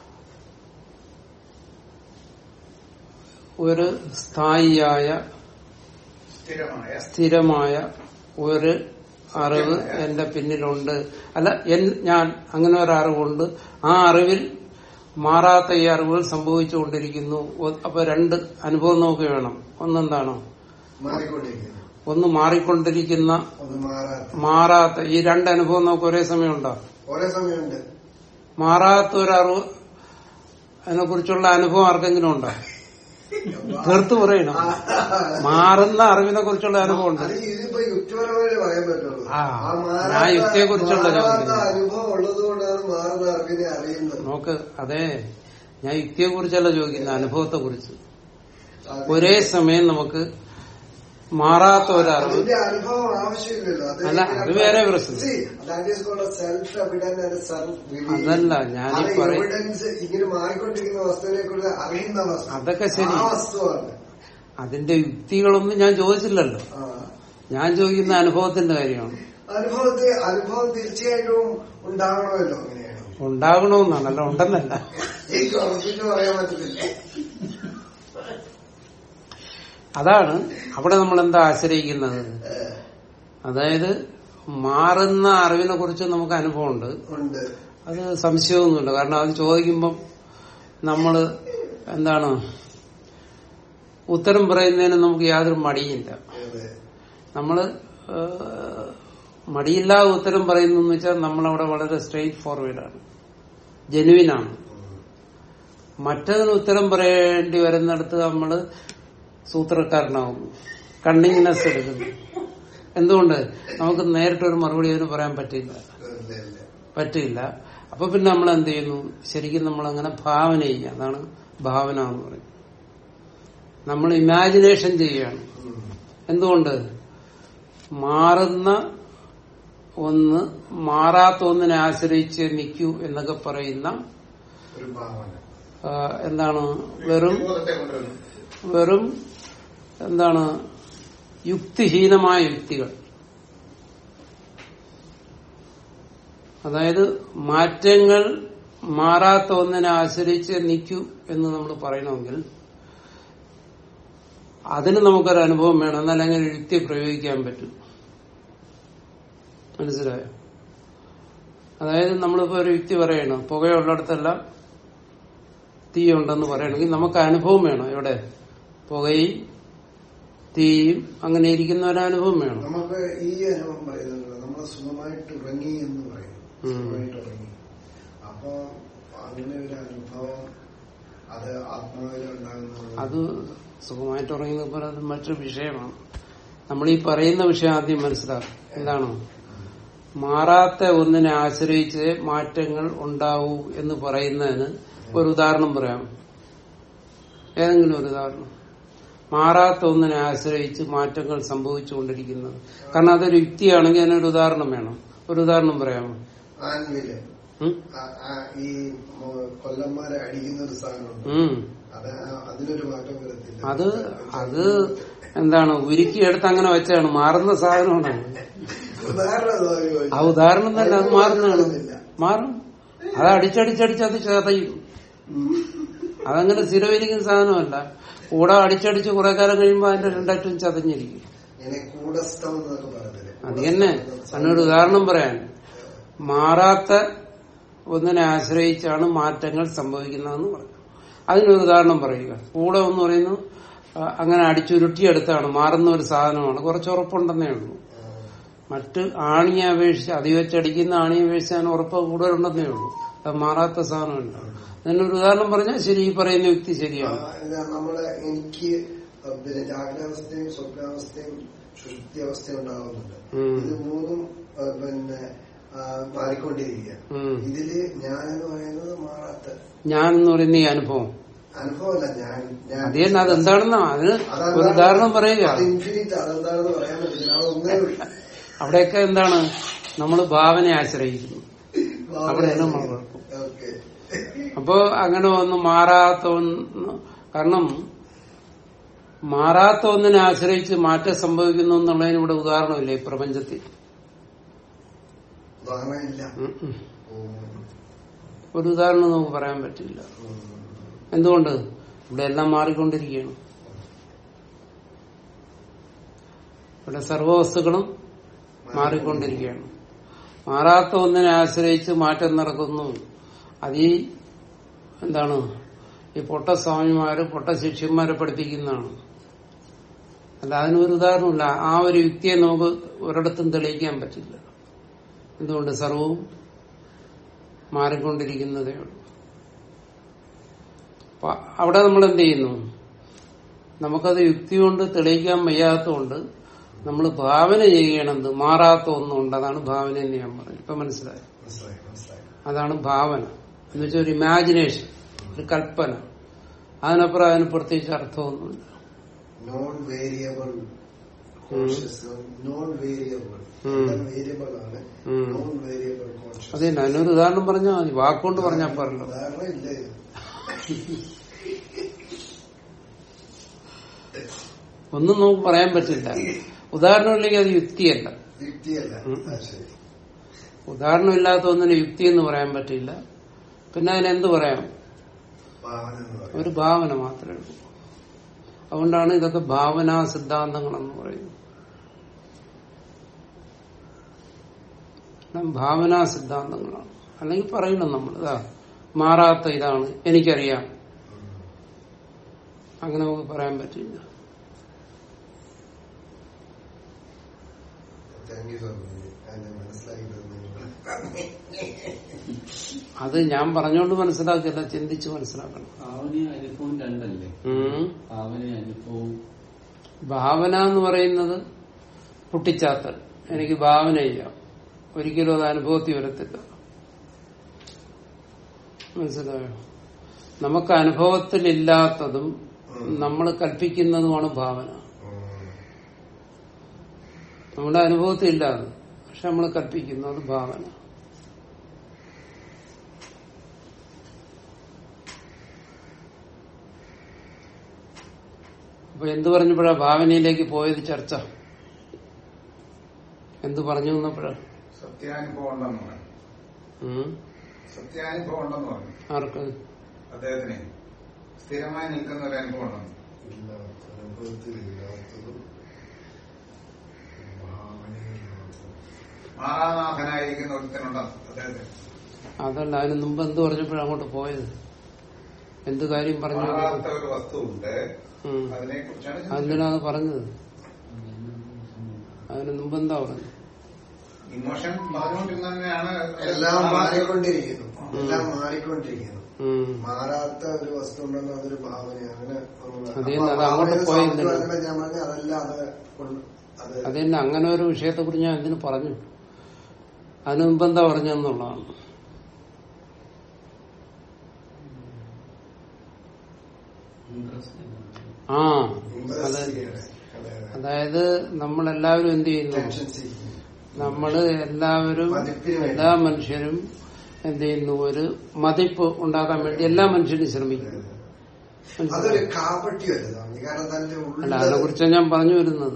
ഒരു സ്ഥായിയായ സ്ഥിരമായ സ്ഥിരമായ ഒരു അറിവ് എന്റെ പിന്നിലുണ്ട് അല്ല എൻ- ഞാൻ അങ്ങനെ ഒരു അറിവുണ്ട് ആ അറിവിൽ മാറാത്ത ഈ അറിവുകൾ സംഭവിച്ചുകൊണ്ടിരിക്കുന്നു ഒ- അപ്പൊ രണ്ട് അനുഭവം നോക്കി വേണം ഒന്നെന്താണ് മാറിക്കൊണ്ടിരിക്കുന്നു ഒന്ന് മാറിക്കൊണ്ടിരിക്കുന്ന അത് മാറാത്ത മാറാത്ത ഈ രണ്ട് അനുഭവം നമുക്ക് ഒരേ സമയമുണ്ടോ ഒരേ സമയമുണ്ട് മാറാത്ത ഒരു അറിവ് അതിനെ കുറിച്ചുള്ള അനുഭവം ആർക്കെങ്കിലും ഉണ്ടോ തീർത്ത് പറയണം മാറുന്ന അറിവിനെ കുറിച്ചുള്ള അനുഭവം ഉണ്ട് അത് ഇതിപ്പോ യുക്തിപരമായിട്ട് പറയാൻ പറ്റുള്ളൂ ആ, ആ മാറാത്ത- ഞാൻ യുക്തിയെക്കുറിച്ചുള്ള മാറാത്ത ചോദിക്കുന്നത്. അനുഭവം ഉള്ളത് കൊണ്ടാണ് മാറുന്ന അറിവിനെ അറിയുന്നത് നോക്ക് അതെ ഞാൻ യുക്തിയെ കുറിച്ചല്ല ചോദിക്കുന്നത് അനുഭവത്തെ കുറിച്ച് അത് ഒരേ സമയം നമുക്ക് മാറാത്ത ഒരു അറിവ് അതിന്റെ അനുഭവം ആവശ്യമില്ലല്ലോ അത് അല്ല, അത് വേറെ പ്രശ്നം. സെൽഫ് എവിഡന്റ് സെൽഫ് അതല്ല, ഞാൻ ഈ പറയ- എവിഡൻസ് ഇങ്ങനെ മാറിക്കൊണ്ടിരിക്കുന്ന വസ്തുവിനെ കുറിച്ച് അറിയുന്ന വസ്തു അതൊക്കെ ശരി. ആ വസ്തുവാണ് അതിന്റെ യുക്തികളൊന്നും ഞാൻ ചോദിച്ചില്ലല്ലോ ആ. ഞാൻ ചോദിക്കുന്ന അനുഭവത്തിന്റെ കാര്യമാണ് അനുഭവത്തെ അനുഭവം തീർച്ചയായിട്ടും ഉണ്ടാകണമല്ലോ അങ്ങനെയാണ് ഉണ്ടാകണമെന്നാണ് അല്ല ഉണ്ടെന്നല്ല എനിക്ക് ഉറപ്പിച്ച് പറയാൻ പറ്റത്തില്ല അതാണ് അവിടെ നമ്മൾ എന്താ ആശ്രയിക്കുന്നത് അതായത് മാറുന്ന അറിവിനെ കുറിച്ച് നമുക്ക് അനുഭവമുണ്ട് ഉണ്ട് അത് സംശയമൊന്നുമില്ല കാരണം അത് ചോദിക്കുമ്പം നമ്മൾ എന്താണ് ഉത്തരം പറയുന്നതിന് നമുക്ക് യാതൊരു മടിയില്ല അതെ. നമ്മള് ഏഹ്, മടിയില്ലാതെ ഉത്തരം പറയുന്നു എന്ന് വെച്ചാൽ നമ്മളവിടെ വളരെ സ്ട്രെയിറ്റ് ഫോർവേഡാണ് ജെനുവിനാണ് മറ്റതിന് ഉത്തരം പറയേണ്ടി വരുന്നിടത്ത് നമ്മള് സൂത്രക്കാരനാവുന്നു കണ്ണിങ്നെസ് എടുക്കുന്നു എന്തുകൊണ്ട് നമുക്ക് നേരിട്ടൊരു മറുപടി അതിന് പറയാൻ പറ്റില്ല ഇല്ല, ഇല്ല. പറ്റില്ല അപ്പൊ പിന്നെ നമ്മൾ എന്ത് ചെയ്യുന്നു ശരിക്കും നമ്മൾ അങ്ങനെ ഭാവന ചെയ്യുക അതാണ് ഭാവന എന്ന് പറയും നമ്മൾ ഇമാജിനേഷൻ ചെയ്യുകയാണ് ഉം. എന്തുകൊണ്ട് മാറുന്ന ഒന്ന് മാറാത്ത ഒന്നിനെ ആശ്രയിച്ച് നിൽക്കൂ എന്നൊക്കെ പറയുന്ന ഒരു ഭാവന ആ, എന്താണ് വെറും ബോധത്തെ കൊണ്ടുവരുന്നു വെറും എന്താണ് യുക്തിഹീനമായ യുക്തികൾ അതായത് മാറ്റങ്ങൾ മാറാത്ത ഒന്നിനെ ആശ്രയിച്ച് നിൽക്കൂ എന്ന് നമ്മൾ പറയണമെങ്കിൽ അതിന് നമുക്കൊരു അനുഭവം വേണം എന്നാൽ അങ്ങനെ ഒരു യുക്തി പ്രയോഗിക്കാൻ പറ്റും മനസ്സിലായോ അതായത് നമ്മളിപ്പോ ഒരു യുക്തി പറയണം പുകയുള്ളിടത്തെല്ലാം തീയുണ്ടെന്ന് പറയണമെങ്കിൽ നമുക്ക് അനുഭവം വേണം എവിടെ പുകയും തീയും അങ്ങനെ ഇരിക്കുന്ന ഒരു അനുഭവം വേണം നമുക്ക് ഈ അനുഭവം പറയുന്നത് നമ്മൾ സുഖമായിട്ട് ഉറങ്ങി എന്ന് പറയും ഉം. സുഖമായിട്ട് ഉറങ്ങി അപ്പൊ അങ്ങനെ ഒരു അനുഭവം അത് ആത്മാവിൽ ഉണ്ടാകുന്ന അത് സുഖമായിട്ട് ഉറങ്ങുന്നപ്പോൾ അത് മറ്റൊരു വിഷയമാണ് നമ്മൾ ഈ പറയുന്ന വിഷയം ആദ്യം മനസ്സിലാക്കും എന്താണ് മാറാത്ത ഒന്നിനെ ആശ്രയിച്ച് മാറ്റങ്ങൾ ഉണ്ടാവൂ എന്ന് പറയുന്നതിന് ഒരു ഉദാഹരണം പറയാം ഏതെങ്കിലും ഒരു ഉദാഹരണം മാറാത്ത ഒന്നിനെ ആശ്രയിച്ച് മാറ്റങ്ങൾ സംഭവിച്ചുകൊണ്ടിരിക്കുന്നത് കാരണം അതൊരു യുക്തിയാണെങ്കിൽ അതിനൊരു ഉദാഹരണം വേണം ഒരു ഉദാഹരണം പറയാമോ ആൻവില് ഉം? ആ- ആ- ഈ മ- കൊല്ലന്മാരെ അടിക്കുന്ന ഒരു സാധനമുണ്ട് ഉം. അത് ആ- അതിനൊരു മാറ്റം വരത്തില്ല അത് അത് എന്താണ് ഉരുക്കിയെടുത്ത് അങ്ങനെ വെച്ചാണ് മാറുന്ന സാധനമാണ് ഉദാഹരണം അതാ ചോദിച്ചത്. ആ ഉദാഹരണം തന്നെ അത് മാറുന്നതാണ് വരുന്നില്ല. മാറും അത് അടിച്ചടിച്ചടിച്ച് അത് ചതയും അതങ്ങനെ സ്ഥിരമിരിക്കുന്ന സാധനമല്ല കൂടെ അടിച്ചടിച്ച് കുറെ കാലം കഴിയുമ്പോൾ അതിന്റെ രണ്ടറ്റും ചതഞ്ഞിരിക്കും ഇങ്ങനെ കൂടസ്ഥം എന്നൊക്കെ പറയത്തില്ലേ അത് തന്നെ അതിനൊരു ഉദാഹരണം പറയാൻ മാറാത്ത ഒന്നിനെ ആശ്രയിച്ചാണ് മാറ്റങ്ങൾ സംഭവിക്കുന്നതെന്ന് പറഞ്ഞു അതിനൊരു ഉദാഹരണം പറയുക കൂടെ എന്ന് പറയുന്നു ആ, അങ്ങനെ അടിച്ചുരുട്ടിയെടുത്താണ് മാറുന്ന ഒരു സാധനമാണ് കുറച്ച് ഉറപ്പുണ്ടെന്നേ ഉള്ളൂ മറ്റ് ആണിയെ അപേക്ഷിച്ച് അതി വെച്ചടിക്കുന്ന ആണിയെ അപേക്ഷിച്ച് അതിന് ഉറപ്പ് കൂടുതലുണ്ടെന്നേ ഉള്ളൂ അത് മാറാത്ത സാധനമല്ല അതിനൊരു ഉദാഹരണം പറഞ്ഞാൽ ശരി ഈ പറയുന്ന വ്യക്തി ശരിയാണ് ആ, ഇത് നമ്മള് എനിക്ക് പിന്നെ ജാഗ്രതാവസ്ഥയും സ്വപ്നാവസ്ഥയും സുഷുപ്തി അവസ്ഥയും ഉണ്ടാകുന്നുണ്ട് ഉം. ഇത് മൂന്നും ആ, പിന്നെ ആ, മാറിക്കൊണ്ടിരിക്കുക ഉം. ഇതില് ഞാനെന്ന് പറയുന്നത് മാറാത്ത ഞാൻ എന്ന് പറയുന്ന ഈ അനുഭവം അനുഭവമല്ല ഞാൻ ഞാൻ അത് തന്നെ അതെന്താണെന്നാ അതിന് അതെന്താണ്? ഒരു ഉദാഹരണം പറയുക അത് ഇൻഫിനിറ്റ് അതെന്താണെന്ന് പറയാൻ പറ്റില്ല അത് ഒന്നേ ഉള്ളൂ അവിടെയൊക്കെ എന്താണ് നമ്മൾ ഭാവനയെ ആശ്രയിക്കുന്നു അവിടെയാണ് നമ്മൾ കുഴപ്പം ഓക്കെ അപ്പോ അങ്ങനെ ഒന്ന് മാറാത്ത ഒന്ന് കാരണം മാറാത്ത ഒന്നിനെ ആശ്രയിച്ച് മാറ്റം സംഭവിക്കുന്നു എന്നുള്ളതിന് ഇവിടെ ഉദാഹരണമില്ല ഈ പ്രപഞ്ചത്തിൽ ഉദാഹരണമില്ല ഉം ഉം. ഉം. ഒരു ഉദാഹരണം നമുക്ക് പറയാൻ പറ്റില്ല ഉം. എന്തുകൊണ്ട് ഇവിടെ എല്ലാം മാറിക്കൊണ്ടിരിക്കുകയാണ് ഇവിടെ സർവവസ്തുക്കളും മാറിക്കൊണ്ടിരിക്കുകയാണ് മാറാത്ത ഒന്നിനെ ആശ്രയിച്ച് മാറ്റം നടക്കുന്നു അത് ഈ എന്താണ് ഈ പൊട്ട സ്വാമിമാര് പൊട്ട ശിഷ്യന്മാരെ പഠിപ്പിക്കുന്നതാണ് അല്ല അതിനൊരു ഉദാഹരണമില്ല ആ ഒരു യുക്തിയെ നമുക്ക് ഒരിടത്തും തെളിയിക്കാൻ പറ്റില്ല എന്തുകൊണ്ട് സർവവും മാറിക്കൊണ്ടിരിക്കുന്നതേ ഉള്ളൂ അപ്പൊ അവിടെ നമ്മൾ എന്ത് ചെയ്യുന്നു നമുക്കത് യുക്തി കൊണ്ട് തെളിയിക്കാൻ വയ്യാത്തതുകൊണ്ട് നമ്മൾ ഭാവന ചെയ്യണത് മാറാത്ത ഒന്നുണ്ട് അതാണ് ഭാവന എന്ന് ഞാൻ പറഞ്ഞു ഇപ്പൊ മനസ്സിലായി മനസ്സിലായി മനസ്സിലായി അതാണ് ഭാവന എന്ന് വെച്ചാൽ ഒരു ഇമാജിനേഷൻ ഒരു കൽപ്പന അതിനപ്പുറം അതിന് പ്രത്യേകിച്ച് അർത്ഥമൊന്നുമില്ല non variable conscious non variable ഉം. വേരിയബിൾ ആണ് ഉം. നോൺ വേരിയബിൾ കോൺഷ്യസ് അതെ അതിനൊരു ഉദാഹരണം പറഞ്ഞാൽ മതി വാക്കുകൊണ്ട് പറഞ്ഞാൽ പറഞ്ഞല്ലോ ഉദാഹരണം ഇല്ല ഇത്. ഒന്നും നമുക്ക് പറയാൻ പറ്റില്ല ഉദാഹരണമില്ലെങ്കിൽ അത് യുക്തിയല്ല യുക്തിയല്ല ഉം. ആ, ശരി ഉദാഹരണമില്ലാത്ത ഒന്നിന് യുക്തി എന്ന് പറയാൻ പറ്റില്ല പിന്നെ അതിനെന്ത് പറയാം ഭാവന എന്ന് പറയും ഒരു ഭാവന മാത്രമേ ഉള്ളൂ അതുകൊണ്ടാണ് ഇതൊക്കെ ഭാവനാ സിദ്ധാന്തങ്ങളെന്ന് പറയുന്നത് എല്ലാം ഭാവനാ സിദ്ധാന്തങ്ങളാണ് അല്ലെങ്കിൽ പറയണം നമ്മൾ ഇതാ മാറാത്ത ഇതാണ് എനിക്കറിയാം അങ്ങനെ നമുക്ക് പറയാൻ പറ്റില്ല താങ്ക് യു സ്വാമി എന്നെ മനസ്സിലാക്കി തന്നു അത് ഞാൻ പറഞ്ഞുകൊണ്ട് മനസ്സിലാക്കില്ല ചിന്തിച്ച് മനസ്സിലാക്കണം ഭാവനയും അനുഭവവും രണ്ടല്ലേ ഉം. ഭാവനയും അനുഭവവും ഭാവന എന്ന് പറയുന്നത് പൊട്ടിച്ചാത്തൽ എനിക്ക് ഭാവന ചെയ്യാം ഒരിക്കലും അത് അനുഭവത്തിൽ വരത്തില്ല മനസ്സിലായോ നമുക്ക് അനുഭവത്തിലില്ലാത്തതും നമ്മൾ കൽപ്പിക്കുന്നതുമാണ് ഭാവന ഉം. നമ്മുടെ അനുഭവത്തിൽ ഇല്ല അത് പക്ഷെ നമ്മൾ കൽപ്പിക്കുന്നു അത് ഭാവന അപ്പൊ എന്ത് പറഞ്ഞപ്പോഴാ ഭാവനയിലേക്ക് പോയത് ചർച്ച എന്ത് പറഞ്ഞു വന്നപ്പോഴാ സത്യാനുഭവം ഉണ്ടെന്ന് പറഞ്ഞു ഉം? സത്യാനുഭവം ഉണ്ടെന്ന് പറഞ്ഞു ആർക്ക് അദ്ദേഹത്തിന് സ്ഥിരമായി നിൽക്കുന്ന ഒരു അനുഭവം ഉണ്ടെന്ന് ഇല്ലാത്ത അനുഭവത്തിൽ ഇല്ലാത്തതും ഭാവനയില്ലാത്തതും മാറാനാഥനായിരിക്കുന്ന ഒരുത്തനുണ്ടെന്ന് അദ്ദേഹത്തിന് അതല്ല അതിന് മുമ്പ് എന്ത് പറഞ്ഞപ്പോഴാണ് അങ്ങോട്ട് പോയത് എന്ത് കാര്യം പറഞ്ഞു മാറാത്ത ഒരു വസ്തുവുണ്ട് ഉം. അതിനെ കുറിച്ചാണ് അതെന്തിനാ അത് പറഞ്ഞത് അതിന് മുമ്പ് എന്താ പറഞ്ഞത് ഇമോഷൻ പറഞ്ഞുകൊണ്ടിരുന്ന തന്നെയാണ് എല്ലാം മാറിക്കൊണ്ടിരിക്കുന്നു എല്ലാം മാറിക്കൊണ്ടിരിക്കുന്നു ഉം. മാറാത്ത ഒരു വസ്തു ഉണ്ടെന്ന് അതൊരു ഭാവന അങ്ങനെ നമ്മള് അതേ, അപ്പൊ അത് അങ്ങോട്ട് ഭാവനയുടെ പോയില്ല. സാമർത്ഥ്യം ഞാൻ പറഞ്ഞ അതല്ല അത് കൊണ്ട് അത് അത് തന്നെ അങ്ങനെ ഒരു വിഷയത്തെ കുറിച്ച് ഞാൻ എന്തിനു പറഞ്ഞു അതിന് മുമ്പ് എന്താ പറഞ്ഞെന്നുള്ളതാണ് ആ impress അത് ചെയ്യണേ. അതെ, അതെ. അതായത് നമ്മളെല്ലാവരും എന്ത് ചെയ്യുന്നു Tension seeking. നമ്മള് എല്ലാവരും മതിപ്പിന് വേണ്ടി. എല്ലാ മനുഷ്യരും എന്ത് ചെയ്യുന്നു ഒരു മതിപ്പ് ഉണ്ടാക്കാൻ വേണ്ടി എല്ലാ മനുഷ്യരും ശ്രമിക്കുന്നു അതൊരു മനസ്സിലായോ? കാപ്പട്ടി വരുന്നതാണ് കാരണം തന്റെ അല്ല അതിനെ ഉള്ളിൽ കുറിച്ചാണ് ഞാൻ പറഞ്ഞു വരുന്നത്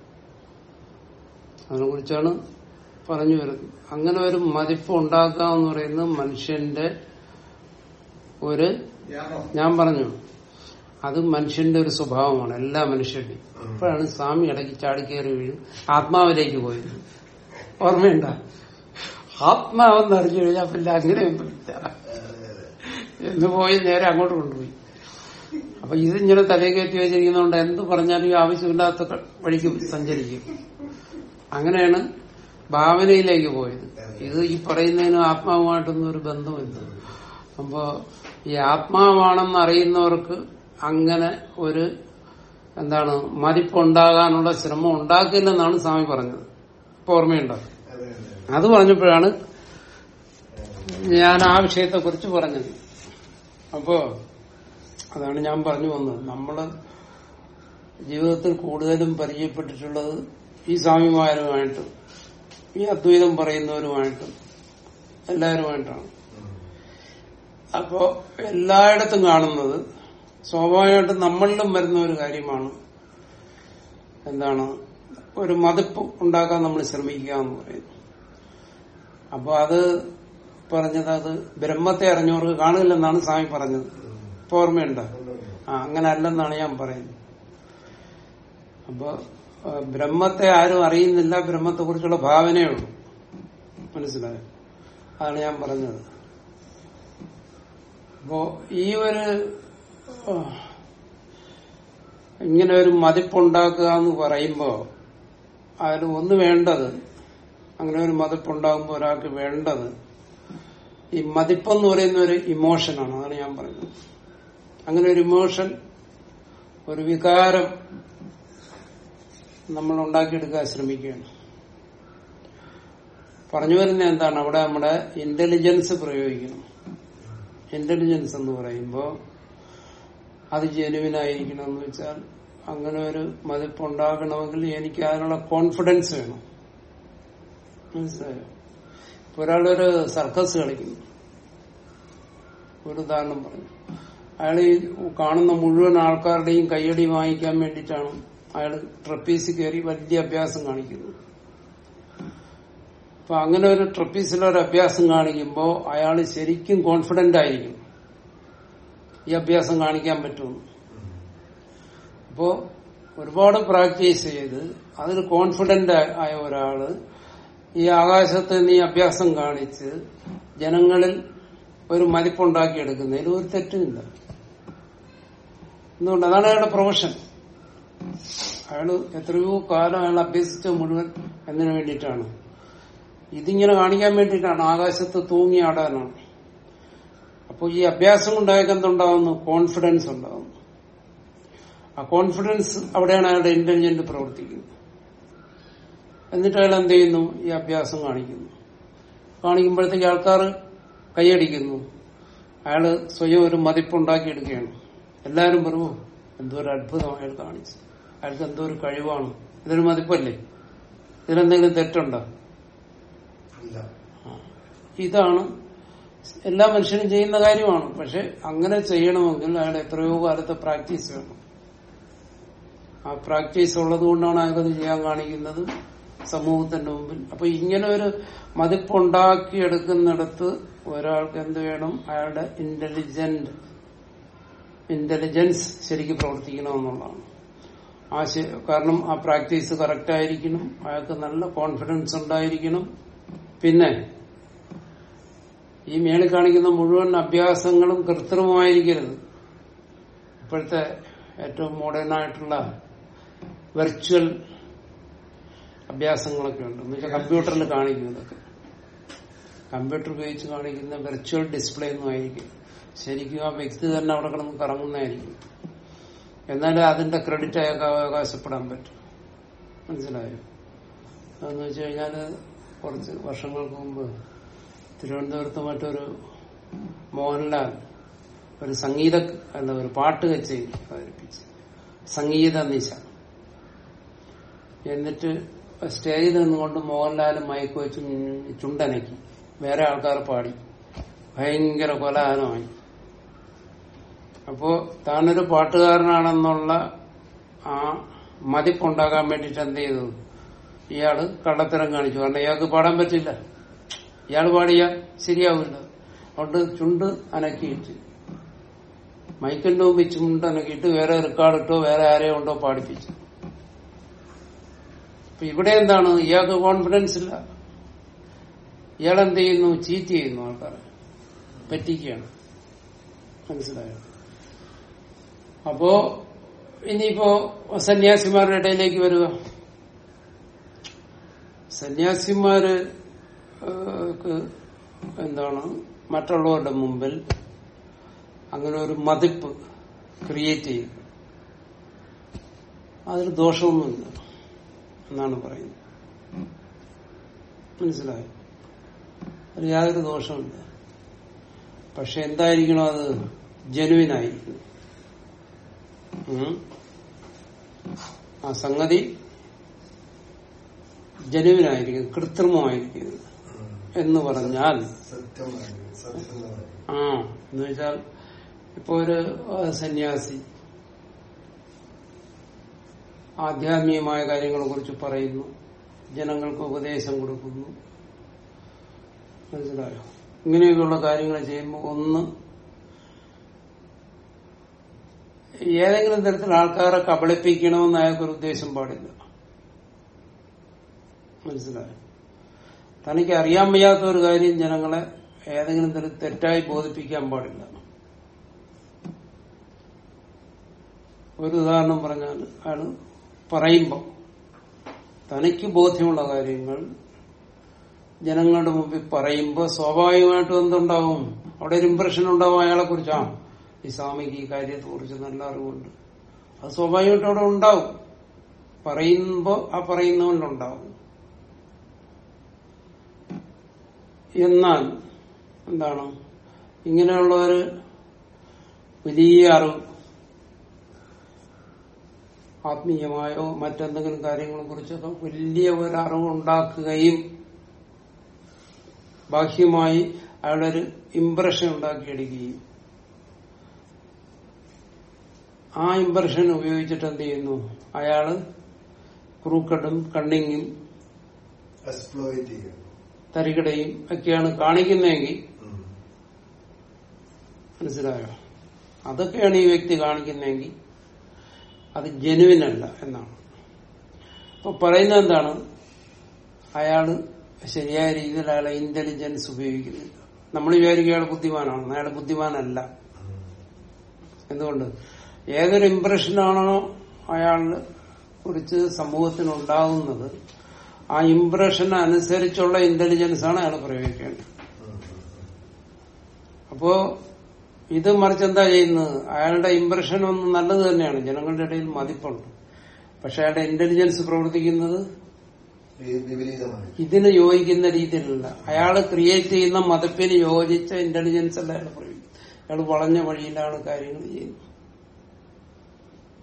അതിനെ കുറിച്ചാണ് പറഞ്ഞു വരുന്നത് അങ്ങനെ ഒരു മതിപ്പ് ഉണ്ടാക്കുക എന്ന് പറയുന്നത് മനുഷ്യന്റെ ഒരു യാമോ ഞാൻ പറഞ്ഞു അത് മനുഷ്യന്റെ ഒരു സ്വഭാവമാണ് എല്ലാ മനുഷ്യരുടെയും അപ്പോഴാണ് സ്വാമി ഇടയ്ക്ക് ചാടിക്കയറി വീഴും ആത്മാവിലേക്ക് പോയത് ഓർമ്മയുണ്ട ആത്മാവെന്ന് അറിഞ്ഞു കഴിഞ്ഞാൽ പിന്നെ അങ്ങനെയൊന്നുമില്ല എന്ന് പോയി നേരെ അങ്ങോട്ട് കൊണ്ടുപോയി അപ്പൊ ഇതിങ്ങനെ തലയെ കയറ്റി വെച്ചിരിക്കുന്നതുകൊണ്ട് എന്ത് പറഞ്ഞാലും ഈ ആവശ്യമില്ലാത്ത ക- വഴിക്ക് സഞ്ചരിക്കും അങ്ങനെയാണ് ഭാവനയിലേക്ക് പോയത് ഇത് ഈ പറയുന്നതിന് ആത്മാവുമായിട്ടൊന്നും ഒരു ബന്ധമില്ല അപ്പോ ഈ ആത്മാവാണെന്ന് അറിയുന്നവർക്ക് അങ്ങനെ ഒരു എന്താണ് മതിപ്പുണ്ടാകാനുള്ള ശ്രമം ഉണ്ടാക്കില്ലെന്നാണ് സ്വാമി പറഞ്ഞത് ഇപ്പൊ ഓർമ്മയുണ്ടോ അതെ, അതെ. അത് പറഞ്ഞപ്പോഴാണ് ഞാൻ ആ വിഷയത്തെ കുറിച്ച് പറഞ്ഞത് അപ്പോ അതാണ് ഞാൻ പറഞ്ഞു വന്നത് നമ്മള് ജീവിതത്തിൽ കൂടുതലും പരിചയപ്പെട്ടിട്ടുള്ളത് ഈ സ്വാമിമാരുമായിട്ടും ഈ അദ്വൈതം പറയുന്നവരുമായിട്ടും എല്ലാവരുമായിട്ടാണ് അപ്പോ എല്ലായിടത്തും കാണുന്നത് സ്വാഭാവികമായിട്ടും നമ്മളിലും വരുന്ന ഒരു കാര്യമാണ് എന്താണ് ഒരു മതിപ്പ് ഉണ്ടാക്കാൻ നമ്മൾ ശ്രമിക്കുക എന്ന് പറയുന്നു അപ്പൊ അത് പറഞ്ഞത് അത് ബ്രഹ്മത്തെ അറിഞ്ഞവർക്ക് കാണില്ലെന്നാണ് സ്വാമി പറഞ്ഞത് ഇപ്പൊ ഓർമ്മയുണ്ടോ ആ അങ്ങനെ അല്ലെന്നാണ് ഞാൻ പറയുന്നത് അപ്പൊ ആ, ബ്രഹ്മത്തെ ആരും അറിയുന്നില്ല ബ്രഹ്മത്തെ കുറിച്ചുള്ള ഭാവനയേ ഉള്ളൂ മനസ്സിലായോ അതാണ് ഞാൻ പറഞ്ഞത് അപ്പോ ഈ ഒരു ആ, ഇങ്ങനെ ഒരു മതിപ്പുണ്ടാക്കുക എന്ന് പറയുമ്പോ അതിൽ ഒന്ന് വേണ്ടത് അങ്ങനെ ഒരു മതിപ്പുണ്ടാകുമ്പോൾ ഒരാൾക്ക് വേണ്ടത് ഈ മതിപ്പെന്ന് പറയുന്ന ഒരു ഇമോഷനാണ് അതാണ് ഞാൻ പറയുന്നത് അങ്ങനെ ഒരു ഇമോഷൻ ഒരു വികാരം നമ്മൾ ഉണ്ടാക്കിയെടുക്കാൻ ശ്രമിക്കുകയാണ് പറഞ്ഞു വരുന്ന എന്താണ് അവിടെ നമ്മുടെ ഇന്റലിജൻസ് പ്രയോഗിക്കണം ഇന്റലിജൻസ് എന്ന് പറയുമ്പോൾ അത് ജെനുവിനായിരിക്കണം എന്ന് വെച്ചാൽ അങ്ങനെ ഒരു മതിപ്പുണ്ടാകണമെങ്കിൽ എനിക്ക് അതിനുള്ള കോൺഫിഡൻസ് വേണം മനസ്സിലായോ ഇപ്പൊ ഒരാളൊരു സർക്കസ് കളിക്കുന്നു ഒരു ഉദാഹരണം പറഞ്ഞു അയാൾ ഈ കാണുന്ന മുഴുവൻ ആൾക്കാരുടെയും കയ്യടി വാങ്ങിക്കാൻ വേണ്ടിയിട്ടാണ് അയാൾ ട്രപ്പീസിൽ കയറി വലിയ അഭ്യാസം കാണിക്കുന്നത് അപ്പൊ അങ്ങനെ ഒരു ട്രപ്പീസിലൊരു അഭ്യാസം കാണിക്കുമ്പോൾ അയാൾ ശരിക്കും കോൺഫിഡന്റ് ആയിരിക്കും ഈ അഭ്യാസം കാണിക്കാൻ പറ്റുമെന്ന് അപ്പോ ഒരുപാട് പ്രാക്ടീസ് ചെയ്ത് അതിൽ കോൺഫിഡന്റ് ആയ ഒരാള് ഈ ആകാശത്ത് നിന്ന് ഈ അഭ്യാസം കാണിച്ച് ജനങ്ങളിൽ ഒരു മതിപ്പുണ്ടാക്കിയെടുക്കുന്നതിൽ ഒരു തെറ്റുമില്ല എന്തുകൊണ്ട് അതാണ് അയാളുടെ പ്രൊഫഷൻ അയാള് എത്രയോ കാലം അയാൾ അഭ്യസിച്ച മുഴുവൻ എന്നതിനു വേണ്ടിയിട്ടാണ് ഇതിങ്ങനെ കാണിക്കാൻ വേണ്ടിയിട്ടാണ് ആകാശത്ത് തൂങ്ങി ആടാനാണ് അപ്പോൾ ഈ അഭ്യാസം കൊണ്ടായൊക്കെ എന്തുണ്ടാവുന്നു കോൺഫിഡൻസ് ഉണ്ടാവുന്നു ആ കോൺഫിഡൻസ് അവിടെയാണ് അയാളുടെ ഇന്റലിജന്റ് പ്രവർത്തിക്കുന്നത് എന്നിട്ട് അയാൾ എന്ത് ചെയ്യുന്നു ഈ അഭ്യാസം കാണിക്കുന്നു കാണിക്കുമ്പോഴത്തേക്ക് ആൾക്കാർ കൈയടിക്കുന്നു അയാള് സ്വയം ഒരു മതിപ്പുണ്ടാക്കിയെടുക്കുകയാണ് എല്ലാവരും പറയുമോ എന്തോ ഒരു അത്ഭുതം അയാൾ കാണിച്ചു അയാൾക്ക് എന്തോ ഒരു കഴിവാണ് ഇതൊരു മതിപ്പല്ലേ ഇതിലെന്തെങ്കിലും തെറ്റുണ്ടോ ഇല്ല ആ. ഇതാണ് എല്ലാ മനുഷ്യനും ചെയ്യുന്ന കാര്യമാണ് പക്ഷെ അങ്ങനെ ചെയ്യണമെങ്കിൽ അയാൾ എത്രയോ കാലത്തെ പ്രാക്ടീസ് വേണം ആ പ്രാക്ടീസ് ഉള്ളത് കൊണ്ടാണ് അയാൾക്കത് ചെയ്യാൻ കാണിക്കുന്നത് സമൂഹത്തിന്റെ മുമ്പിൽ അപ്പൊ ഇങ്ങനെ ഒരു മതിപ്പുണ്ടാക്കിയെടുക്കുന്നിടത്ത് ഒരാൾക്ക് എന്ത് വേണം അയാളുടെ ഇന്റലിജന്റ് ഇന്റലിജൻസ് ശരിക്കും പ്രവർത്തിക്കണമെന്നുള്ളതാണ് ആ ശ- കാരണം ആ പ്രാക്ടീസ് കറക്റ്റ് ആയിരിക്കണം അയാൾക്ക് നല്ല കോൺഫിഡൻസ് ഉണ്ടായിരിക്കണം പിന്നെ ഈ മേളിൽ കാണിക്കുന്ന മുഴുവൻ അഭ്യാസങ്ങളും കൃത്രിമമായിരിക്കരുത് ഇപ്പോഴത്തെ ഏറ്റവും മോഡേൺ ആയിട്ടുള്ള വെർച്വൽ അഭ്യാസങ്ങളൊക്കെ ഉണ്ട് എന്ന് വെച്ചാൽ കമ്പ്യൂട്ടറിൽ കാണിക്കും ഇതൊക്കെ കമ്പ്യൂട്ടർ ഉപയോഗിച്ച് കാണിക്കുന്ന വെർച്വൽ ഡിസ്പ്ലേ ഒന്നും ആയിരിക്കും ശരിക്കും ആ വ്യക്തി തന്നെ അവിടെ കിടന്ന് കറങ്ങുന്നതായിരിക്കും എന്നാലേ അതിന്റെ ക്രെഡിറ്റ് അയാൾക്ക് അവകാശപ്പെടാൻ പറ്റും മനസ്സിലായോ അതെന്ന് വെച്ച് കഴിഞ്ഞാല് കുറച്ച് വർഷങ്ങൾക്ക് മുമ്പ് തിരുവനന്തപുരത്ത് മറ്റൊരു മോഹൻലാൽ ഒരു സംഗീത അല്ല ഒരു പാട്ട് കച്ചേരി അവതരിപ്പിച്ച് സംഗീത നിശ എന്നിട്ട് സ്റ്റേജിൽ നിന്നുകൊണ്ട് മോഹൻലാലും മയക്ക് വെച്ച് ചുണ്ടനക്കി വേറെ ആൾക്കാർ പാടി ഭയങ്കര കൊലാഹലമായി അപ്പോ താനൊരു പാട്ടുകാരനാണെന്നുള്ള ആ മതിപ്പുണ്ടാകാൻ വേണ്ടിട്ട് എന്ത് ചെയ്തു ഇയാള് കള്ളത്തരം കാണിച്ചു കാരണം ഇയാൾക്ക് പാടാൻ പറ്റില്ല ഇയാൾ പാടിയാൽ ശരിയാവില്ല അതുകൊണ്ട് ചുണ്ട് അനക്കിയിട്ട് മൈക്കിന്റെ മുമ്പിൽ ചുണ്ട് അനക്കിയിട്ട് വേറെ റെക്കോർഡ് ഇട്ടോ വേറെ ആരെയോ ഉണ്ടോ പാടിപ്പിച്ചു അപ്പൊ ഇവിടെ എന്താണ് ഇയാൾക്ക് കോൺഫിഡൻസ് ഇല്ല ഇയാൾ എന്ത് ചെയ്യുന്നു ചീറ്റ് ചെയ്യുന്നു ആൾക്കാരെ പറ്റിക്കുകയാണ് മനസ്സിലായോ അപ്പോ ഇനിയിപ്പോ സന്യാസിമാരുടെ ഇടയിലേക്ക് വരിക സന്യാസിമാര് ഏഹ്, ക്ക് എന്താണ് മറ്റുള്ളവരുടെ മുമ്പിൽ അങ്ങനെ ഒരു മതിപ്പ് ക്രിയേറ്റ് ചെയ്യും അതിൽ ദോഷമൊന്നുമില്ല എന്നാണ് പറയുന്നത് മനസ്സിലായോ അതിൽ യാതൊരു ദോഷമില്ല പക്ഷെ എന്തായിരിക്കണം അത് ജനുവിനായിരിക്കണം ഉം. ആ സംഗതി ജനുവിനായിരിക്കും കൃത്രിമമായിരിക്കും എന്ന് പറഞ്ഞാൽ സത്യമായിരിക്കും സത്യസന്ധമായിരിക്കും ആ എന്ന് വെച്ചാൽ ഇപ്പൊ ഒരു ആ, സന്യാസി ആധ്യാത്മികമായ കാര്യങ്ങളെ കുറിച്ച് പറയുന്നു ജനങ്ങൾക്ക് ഉപദേശം കൊടുക്കുന്നു മനസ്സിലായോ ഇങ്ങനെയൊക്കെയുള്ള കാര്യങ്ങൾ ചെയ്യുമ്പോൾ ഒന്ന് ഏതെങ്കിലും തരത്തിൽ ആൾക്കാരെ കബളിപ്പിക്കണമെന്ന് അയാൾക്കൊരു ഉദ്ദേശം പാടില്ല മനസ്സിലായോ തനിക്ക് അറിയാൻ വയ്യാത്ത ഒരു കാര്യം ജനങ്ങളെ ഏതെങ്കിലും തരത്തിൽ തെറ്റായി ബോധിപ്പിക്കാൻ പാടില്ല ഒരു ഉദാഹരണം പറഞ്ഞാൽ അയാൾ പറയുമ്പോൾ തനിക്ക് ബോധ്യമുള്ള കാര്യങ്ങൾ ജനങ്ങളുടെ മുമ്പിൽ പറയുമ്പോൾ സ്വാഭാവികമായിട്ടും എന്തുണ്ടാവും അവിടെ ഒരു ഇമ്പ്രഷൻ ഉണ്ടാവും അയാളെ കുറിച്ചാ ഈ സ്വാമിക്ക് ഈ കാര്യത്തെ കുറിച്ച് നല്ല അറിവുണ്ട് അത് സ്വാഭാവികമായിട്ടും അവിടെ ഉണ്ടാവും പറയുമ്പോ ആ പറയുന്നവനുണ്ടാവും എന്നാൽ എന്താണ് ഇങ്ങനെയുള്ള ഒരു വലിയ അറിവ് ആത്മീയമായോ മറ്റെന്തെങ്കിലും കാര്യങ്ങളെ കുറിച്ചൊക്കെ വലിയ ഒരു അറിവ് ഉണ്ടാക്കുകയും ബാഹ്യമായി അയാളൊരു ഇംപ്രഷൻ ഉണ്ടാക്കിയെടുക്കുകയും ആ ഇംപ്രഷൻ ഉപയോഗിച്ചിട്ട് എന്ത് ചെയ്യുന്നു അയാള് ക്രൂക്കട്ടും കണ്ണിങ്ങും എക്സ്പ്ലോയിറ്റ് ചെയ്യുന്നു തരികിടയും ഒക്കെയാണ് കാണിക്കുന്നതെങ്കിൽ ഉം. മനസ്സിലായോ അതൊക്കെയാണ് ഈ വ്യക്തി കാണിക്കുന്നതെങ്കിൽ അത് ജനുവിൻ അല്ല എന്നാണ് അപ്പൊ പറയുന്നത് എന്താണ് അയാള് ശരിയായ രീതിയിൽ അയാളെ ഇന്റലിജൻസ് ഉപയോഗിക്കുന്നില്ല നമ്മൾ വിചാരിക്കും അയാൾ ബുദ്ധിമാനാണ് അയാൾ ബുദ്ധിമാനല്ല എന്തുകൊണ്ട് ഏതൊരു ഇംപ്രഷനാണോ അയാളെ കുറിച്ച് സമൂഹത്തിന് ഉണ്ടാകുന്നത് ആ ഇംപ്രഷൻ അനുസരിച്ചുള്ള ഇന്റലിജൻസ് ആണ് അയാൾ പ്രയോഗിക്കേണ്ടത് അപ്പോ ഇത് മറിച്ച് എന്താ ചെയ്യുന്നത് അയാളുടെ ഇംപ്രഷൻ ഒന്ന് നല്ലത് തന്നെയാണ് ജനങ്ങളുടെ ഇടയിൽ മതിപ്പുണ്ട് പക്ഷെ അയാളുടെ ഇന്റലിജൻസ് പ്രവർത്തിക്കുന്നത് വി- വിപരീതമായി ഇതിന് യോജിക്കുന്ന രീതിയിലല്ല അയാൾ ക്രിയേറ്റ് ചെയ്യുന്ന മതപ്പിന് യോജിച്ച ഇന്റലിജൻസ് അല്ല അയാൾ പ്രയോഗിക്കുന്നത് അയാൾ വളഞ്ഞ വഴിയിലാണ് കാര്യങ്ങൾ ചെയ്യുന്നത്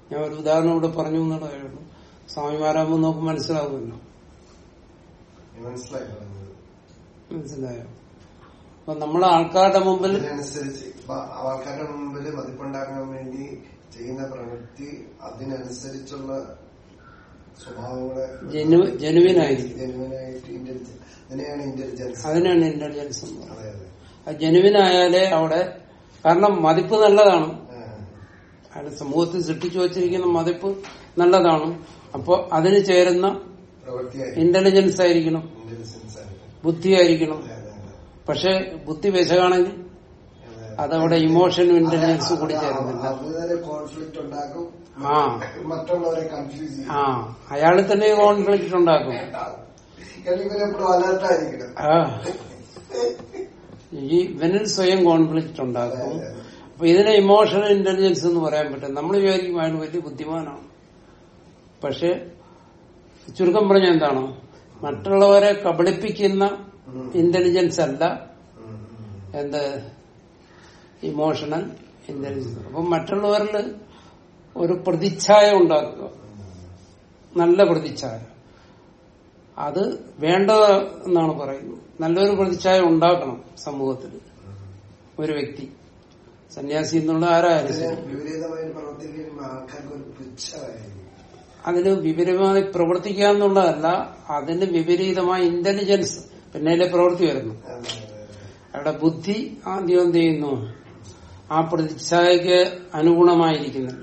ഞാൻ ഒരു ഉദാഹരണം ഇവിടെ പറഞ്ഞു എന്നുള്ളതേ ഉള്ളൂ സ്വാമിമാരാകുമ്പോൾ നമുക്ക് മനസ്സിലാവുമല്ലോ മനസ്സിലായി പറഞ്ഞത് മനസ്സിലായോ അപ്പൊ നമ്മൾ ആൾക്കാരുടെ മുമ്പിൽ അതിനനുസരിച്ച് ഇപ്പൊ ആൾക്കാരുടെ മുമ്പിൽ മതിപ്പുണ്ടാക്കാൻ വേണ്ടി ചെയ്യുന്ന പ്രവൃത്തി അതിനനുസരിച്ചുള്ള സ്വഭാവങ്ങളെ ജനു ജനുവിനായിരിക്കും ജനുവനായിട്ട് ഇന്റലിജൻസ് അതിനെയാണ് ഇന്റലിജൻസ് അതിനാണ് ഇന്റലിജൻസ് എന്ന് പറയുന്നത് അതെ അതെ അത് ജനുവിനായാലേ അവിടെ കാരണം മതിപ്പ് നല്ലതാണ് ആ, അയാൾ സമൂഹത്തിൽ സൃഷ്ടിച്ചു വച്ചിരിക്കുന്ന മതിപ്പ് നല്ലതാണ് അപ്പൊ അതിന് ചേരുന്ന പ്രവൃത്തിയായി ഇന്റലിജൻസ് ആയിരിക്കണം ഇന്റലിജൻസ് ആയിട്ട് ബുദ്ധിയായിരിക്കണം അതെ അതെ അതെ പക്ഷെ ബുദ്ധി വിശകാണെങ്കിൽ അതെ. അതവിടെ ഇമോഷനും ഇന്റലിജൻസും കൂടി ചേരുന്നില്ല അതുവരെ കോൺഫ്ലിക്ട് ഉണ്ടാക്കും ആ മറ്റുള്ളവരെ കൺഫ്യൂസ് ചെയ്യും ആ അയാളിൽ തന്നെ കോൺഫ്ലിക്റ്റ് ഉണ്ടാക്കും എപ്പോഴും അലർട്ടായിരിക്കണം ആ ഈ ഇവനിൽ സ്വയം കോൺഫ്ലിക്റ്റ് ഉണ്ടാക്കും അപ്പൊ ഇതിനെ ഇമോഷണൽ ഇന്റലിജൻസ് എന്ന് പറയാൻ പറ്റും നമ്മൾ വിചാരിക്കും അയാൾ വലിയ ബുദ്ധിമാനാണ് പക്ഷെ ചുരുക്കം പറഞ്ഞ എന്താണ് മറ്റുള്ളവരെ കബളിപ്പിക്കുന്ന ഇന്റലിജൻസ് അല്ല ഉം, ഉം. എന്ത് ഇമോഷണൽ ഇന്റലിജൻസ് അപ്പൊ മറ്റുള്ളവരിൽ ഒരു പ്രതിച്ഛായ ഉണ്ടാക്കുക നല്ല പ്രതിച്ഛായ അത് വേണ്ടത് എന്നാണ് പറയുന്നത് നല്ലൊരു പ്രതിച്ഛായ ഉണ്ടാക്കണം സമൂഹത്തിൽ ഒരു വ്യക്തി സന്യാസി എന്നുള്ള ആരായാലും അതിന് ശരി വിപരീതമായി പ്രവർത്തിക്കുമ്പോൾ ആൾക്കാർക്ക് ഒരു പുച്ഛമായിരിക്കും അതിന് വിപരീതമായി പ്രവർത്തിക്കുക എന്നുള്ളതല്ല അതിന് വിപരീതമായ ഇന്റലിജൻസ് പിന്നീട് പ്രവൃത്തി വരുന്നു അതെ, അതെ, അതെ. അവിടെ ബുദ്ധി ആദ്യം എന്ത് ചെയ്യുന്നു ആ പ്രതിച്ഛായക്ക് അനുഗുണമായിരിക്കുന്നില്ല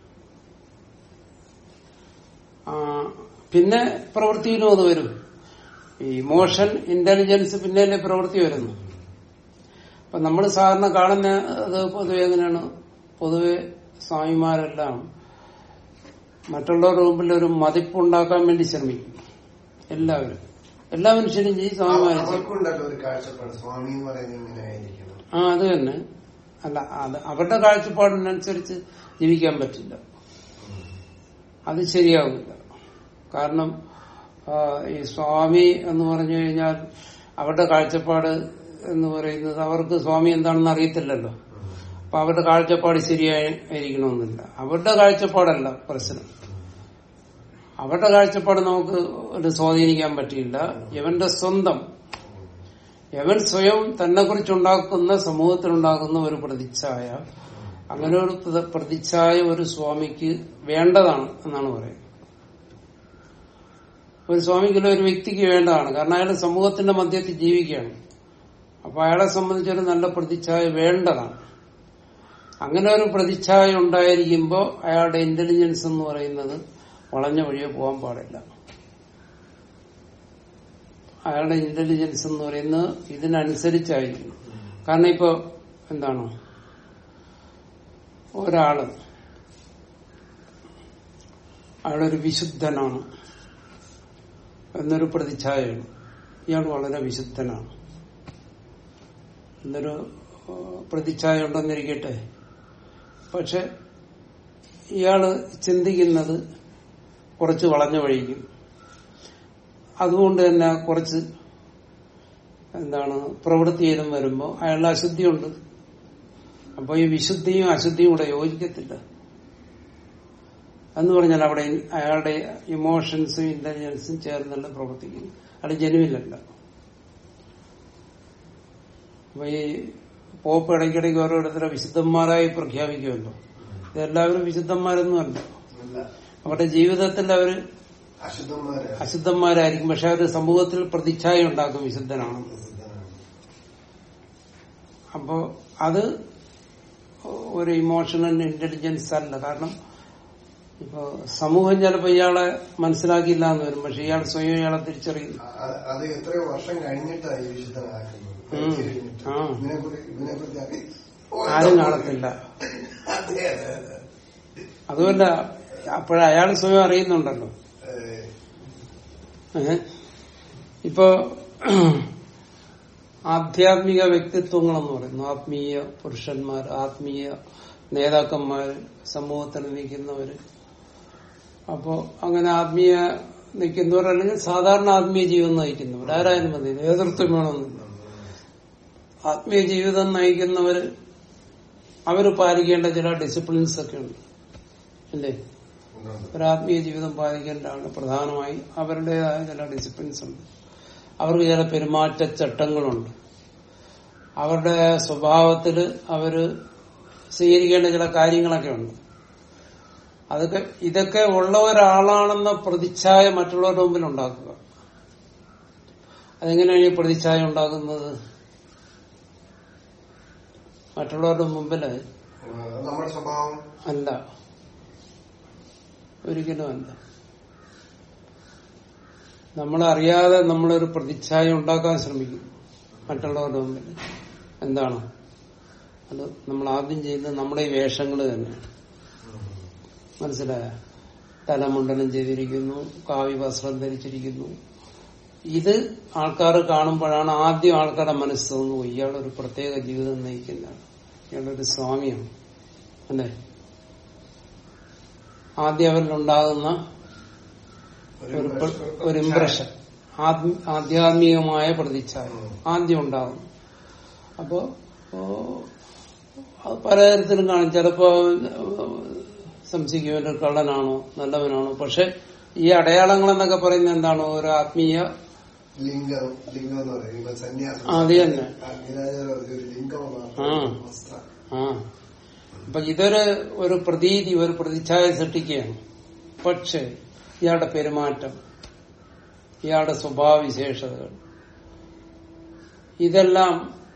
ആ, പിന്നെ പ്രവൃത്തിയിലും അത് വരും ഈ ഇമോഷൻ ഇന്റലിജൻസ് പിന്നല്ലേ പ്രവൃത്തി വരുന്നു അപ്പൊ നമ്മൾ സാധാരണ കാണുന്ന അത് പൊതുവെ എങ്ങനെയാണ് പൊതുവെ സ്വാമിമാരെല്ലാം മറ്റുള്ളവരുടെ മുമ്പിൽ ഒരു മതിപ്പുണ്ടാക്കാൻ വേണ്ടി ശ്രമിക്കും എല്ലാവരും എല്ലാ മനുഷ്യരും ചെയ്യും സ്വാമിമാരും ചെയ്യും അവർക്കുണ്ടല്ലോ ഒരു കാഴ്ചപ്പാട് സ്വാമി എന്ന് പറയുന്നത് ഇങ്ങനെ ആയിരിക്കണം ആ അത് തന്നെ അല്ല അത് അവരുടെ കാഴ്ചപ്പാടിനനുസരിച്ച് ജീവിക്കാൻ പറ്റില്ല അത് ശരിയാവില്ല കാരണം ആ, ഈ സ്വാമി എന്ന് പറഞ്ഞു കഴിഞ്ഞാൽ അവരുടെ കാഴ്ചപ്പാട് എന്ന് പറയുന്നത് അവർക്ക് സ്വാമി എന്താണെന്ന് അറിയത്തില്ലല്ലോ അപ്പൊ അവരുടെ കാഴ്ചപ്പാട് ശരിയായിരിക്കണമെന്നില്ല അവരുടെ കാഴ്ചപ്പാടല്ല പ്രശ്നം അവരുടെ കാഴ്ചപ്പാട് നമുക്ക് ഒരു സ്വാധീനിക്കാൻ പറ്റില്ല ഇവന്റെ സ്വന്തം യവൻ സ്വയം തന്നെ കുറിച്ചുണ്ടാക്കുന്ന സമൂഹത്തിലുണ്ടാക്കുന്ന ഒരു പ്രതിച്ഛായ അങ്ങനെ ഒരു പ്ര- പ്രതിച്ഛായ ഒരു സ്വാമിക്ക് വേണ്ടതാണ് എന്നാണ് പറയുന്നത് ഒരു സ്വാമിക്കുള്ള ഒരു വ്യക്തിക്ക് വേണ്ടതാണ് കാരണം അയാൾ സമൂഹത്തിന്റെ മധ്യത്തിൽ ജീവിക്കുകയാണ് അപ്പൊ അയാളെ സംബന്ധിച്ചൊരു നല്ല പ്രതിച്ഛായ വേണ്ടതാണ് അങ്ങനെ ഒരു പ്രതിച്ഛായ ഉണ്ടായിരിക്കുമ്പോൾ അയാളുടെ ഇന്റലിജൻസ് എന്ന് പറയുന്നത് വളഞ്ഞ വഴിയെ പോകാൻ പാടില്ല അയാളുടെ ഇന്റലിജൻസ് എന്ന് പറയുന്നത് ഇതിനനുസരിച്ചായിരിക്കും കാരണം ഇപ്പൊ എന്താണ് ഒരാള് അയാളൊരു വിശുദ്ധനാണ് എന്നൊരു പ്രതിച്ഛായയാണ് ഇയാൾ വളരെ വിശുദ്ധനാണ് എന്നൊരു ഏഹ്, പ്രതിച്ഛായ ഉണ്ടെന്നിരിക്കട്ടെ പക്ഷെ ഇയാള് ചിന്തിക്കുന്നത് കുറച്ച് വളഞ്ഞു വഴിക്കും അതുകൊണ്ട് തന്നെ കുറച്ച് എന്താണ് പ്രവൃത്തിയിലും വരുമ്പോൾ അയാളുടെ അശുദ്ധിയുണ്ട് അപ്പൊ ഈ വിശുദ്ധിയും അശുദ്ധിയും കൂടെ യോജിക്കത്തില്ല എന്ന് പറഞ്ഞാൽ അവിടെ അയാളുടെ ഇമോഷൻസും ഇന്റലിജൻസും ചേർന്നല്ല പ്രവർത്തിക്കുന്നു അയാൾ ജനുവിലല്ല അപ്പൊ ഈ പോപ്പ് ഇടയ്ക്കിടയ്ക്ക് ഓരോരുത്തരെ വിശുദ്ധന്മാരായി പ്രഖ്യാപിക്കുമല്ലോ ഇതെല്ലാവരും വിശുദ്ധന്മാരൊന്നുമല്ല അല്ല അവരുടെ ജീവിതത്തിൽ അവര് അശുദ്ധന്മാരെ അശുദ്ധന്മാരായിരിക്കും പക്ഷെ അവര് സമൂഹത്തിൽ പ്രതിച്ഛായ ഉണ്ടാക്കും വിശുദ്ധനാണെന്ന് അപ്പോ അത് ഒരു ഇമോഷണൽ ഇന്റലിജൻസ് അല്ല കാരണം ഇപ്പൊ സമൂഹം ചിലപ്പോ ഇയാളെ മനസ്സിലാക്കിയില്ല എന്ന് വരും പക്ഷെ ഇയാൾ സ്വയം ഇയാളെ തിരിച്ചറിയുന്നു അ- അത് എത്രയോ വർഷം കഴിഞ്ഞിട്ടാണ് ഈ വിശുദ്ധനാക്കുന്നത് ഉം. കഴിഞ്ഞിട്ട്. ആ. ഇതിനെക്കുറിച്ച് ഇതിനെക്കുറിച്ച് അറി- ആരും കാണത്തില്ല അതെ അതെ അതെ അതുമല്ല അപ്പോഴ അയാൾ സ്വയം അറിയുന്നുണ്ടല്ലോ ഏഹ്, ഏഹ്? ഇപ്പോ ആധ്യാത്മിക വ്യക്തിത്വങ്ങളെന്ന് പറയുന്നു ആത്മീയ പുരുഷന്മാർ ആത്മീയ നേതാക്കന്മാർ സമൂഹത്തിൽ നിൽക്കുന്നവര് അപ്പോ അങ്ങനെ ആത്മീയ നിൽക്കുന്നവർ അല്ലെങ്കിൽ സാധാരണ ആത്മീയ ജീവിതം നയിക്കുന്നവർ ആരായാലും മതി നേതൃത്വം വേണമെന്നില്ല ആത്മീയ ജീവിതം നയിക്കുന്നവര് അവര് പാലിക്കേണ്ട ചില ഡിസിപ്ലിൻസ് ഒക്കെ ഉണ്ട് അല്ലേ ഉണ്ട്. ഒരു ആത്മീയ ജീവിതം പാലിക്കേണ്ടതാണ് പ്രധാനമായി അവരുടേതായ ചില ഡിസിപ്ലിൻസ് ഉണ്ട് അവർക്ക് ചില പെരുമാറ്റച്ചട്ടങ്ങളുണ്ട് അവരുടെ സ്വഭാവത്തിൽ അവര് സ്വീകരിക്കേണ്ട ചില കാര്യങ്ങളൊക്കെ ഉണ്ട് അതൊക്കെ ഇതൊക്കെ ഉള്ള ഒരാളാണെന്ന പ്രതിച്ഛായ മറ്റുള്ളവരുടെ മുമ്പിൽ ഉണ്ടാക്കുക അതെങ്ങനെയാണ് ഈ പ്രതിച്ഛായ ഉണ്ടാകുന്നത് മറ്റുള്ളവരുടെ മുമ്പില് ആ, നമ്മുടെ സ്വഭാവം അല്ല ഒരിക്കലും അല്ല നമ്മളറിയാതെ നമ്മളൊരു പ്രതിച്ഛായ ഉണ്ടാക്കാൻ ശ്രമിക്കും മറ്റുള്ളവരുടെ മുമ്പിൽ എന്താണ് അത് നമ്മൾ ആദ്യം ചെയ്യുന്നത് നമ്മുടെ ഈ വേഷങ്ങൾ തന്നെയാണ് മനസ്സിലായ തലമുണ്ടനം ചെയ്തിരിക്കുന്നു കാവി വസ്ത്രം ധരിച്ചിരിക്കുന്നു ഇത് ആൾക്കാർ കാണുമ്പോഴാണ് ആദ്യം ആൾക്കാരുടെ മനസ്സ് തോന്നുന്നു ഇയാളൊരു പ്രത്യേക ജീവിതം നയിക്കുന്നതാണ് ഇയാളൊരു സ്വാമിയാണ് അല്ലേ ആദ്യം അവരിലുണ്ടാകുന്ന ഒരു പ്ര- ഒരു ഇംപ്രഷൻ ആധ്യാത്മികമായ പ്രതിച്ഛായ ആദ്യം ഉണ്ടാകും അപ്പോ ഓ, അത് പലതരത്തിലും കാണും ചിലപ്പോ സംശയിക്കും ഇവനൊരു കള്ളനാണോ നല്ലവനാണോ പക്ഷെ ഈ അടയാളങ്ങൾ എന്നൊക്കെ പറയുന്നത് എന്താണോ ഒരു ആത്മീയ ലിംഗം ലിംഗം എന്ന് പറയുന്നത് സന്യാസം അത് തന്നെ. അഗ്നിരാജാവ് ഒരു ലിംഗമാണ് ആ. വസ്ത്രം ആ അപ്പൊ ഇതൊരു ഒരു പ്രതീതി ഒരു പ്രതിച്ഛായ സൃഷ്ടിക്കുകയാണ് പക്ഷെ ഇയാളുടെ പെരുമാറ്റം ഇയാളുടെ സ്വഭാവവിശേഷതകൾ ഇതെല്ലാം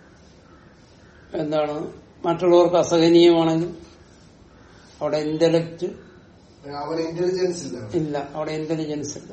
എന്താണ് മറ്റുള്ളവർക്ക് അസഹനീയമാണെങ്കിൽ അവിടെ ഇന്റലക്ട് അവന് ഇന്റലിജൻസ് ഇല്ല ഇല്ല അവിടെ ഇന്റലിജൻസ് ഇല്ല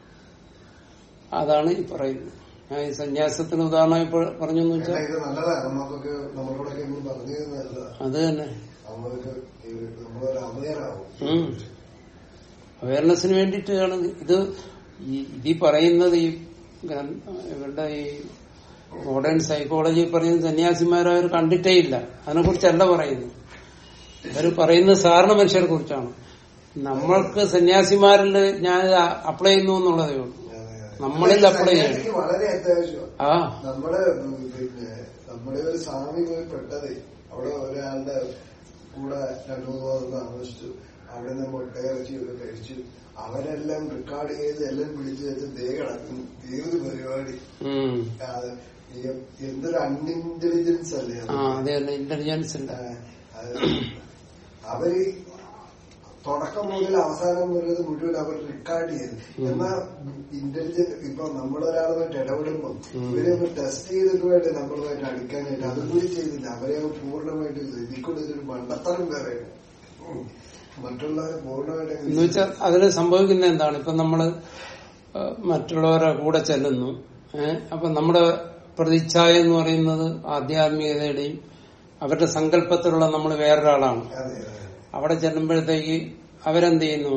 അതാണ് ഈ പറയുന്നത് ഞാൻ ഈ സന്യാസത്തിന് ഉദാഹരണം ഇപ്പോൾ പറഞ്ഞു എന്ന് ഏട്ടാ, വെച്ചാൽ ഇത് നല്ലതാ നമുക്കൊക്കെ നമ്മളോടൊക്കെ എങ്ങനെ പറഞ്ഞു തരുന്നത് നല്ലതാ അത് തന്നെ നമ്മൾക്ക് ഈ നമ്മളൊരു അവയറാവും ഉം. അവയർനെസ്സിന് വേണ്ടിയിട്ടാണ് ഇത് ഈ ഇതീ പറയുന്നത് ഈ ഗ്രന്ഥ- ഇവരുടെ ഈ മോഡേൺ സൈക്കോളജി പറയുന്ന സന്യാസിമാരെ അവർ കണ്ടിട്ടേ ഇല്ല അതിനെ കുറിച്ചല്ല പറയുന്നത് അവർ പറയുന്നത് സാധാരണ മനുഷ്യരെ കുറിച്ചാണ് നമ്മൾക്ക് സന്യാസിമാരിൽ ഞാൻ അപ്ലൈ ചെയ്യുന്നു എന്നുള്ളതേ ഉള്ളൂ നമ്മളിൽ apply ചെയ്യണം. സന്യാസിക്ക് വളരെ അത്യാവശ്യമാണ് ആ നമ്മുടെ ഉം, പിന്നെ നമ്മുടെ ഒരു സ്വാമി പോയി പെട്ടത് അവിടെ ഒരാളുടെ കൂടെ രണ്ടു മൂന്ന് മാസം താമസിച്ചു അവിടെ നിന്ന് മുട്ടയിറച്ചിയൊക്കെ കഴിച്ചു അവരെല്ലാം റെക്കോർഡ് ചെയ്ത് എല്ലാം പിടിച്ചു വെച്ച് ദേ കിടക്കുന്നു ഏത് പരിപാടി ഉം. അത് ഈ എന്തൊരു അൺഇന്റലിജൻസ് അല്ലേ അത്? ആ അതെ തന്നെ ഇന്റലിജൻസ് ഇല്ല ആ, അത് അവര് തുടക്കം മുതൽ അവസാനം വരെ ഇത് മുഴുവൻ അവർ റെക്കോർഡ് ചെയ്ത് എന്നാൽ ഇന്റലിജന്റ് ഇപ്പൊ നമ്മളൊരാളുമായിട്ട് ഇടപെടുമ്പോ ഇവരെ ഒന്ന് ടെസ്റ്റ് ചെയ്തിട്ട് വേണ്ടേ നമ്മളുമായിട്ട് അടുക്കാനായിട്ട് അതും കൂടി ചെയ്തില്ല അവരെ അങ്ങ് പൂർണ്ണമായിട്ട് ഇതിക്കൂടെ ഇതൊരു മണ്ടത്തരം വേറെ മറ്റുള്ളവരെ പൂർണ്ണമായിട്ട് അങ്ങ് എന്ന് വെച്ചാൽ അതിൽ സംഭവിക്കുന്ന എന്താണ് ഇപ്പൊ നമ്മള് ഏഹ്, മറ്റുള്ളവരെ കൂടെ ചെല്ലുന്നു ഏഹ്, അപ്പൊ നമ്മുടെ പ്രതിച്ഛായ എന്ന് പറയുന്നത് ആധ്യാത്മികതയുടെയും അവരുടെ സങ്കല്പത്തിലുള്ള നമ്മൾ വേറൊരാളാണ് അതെ അതെ അവിടെ ചെല്ലുമ്പോഴത്തേക്ക് അവരെന്ത് ചെയ്യുന്നു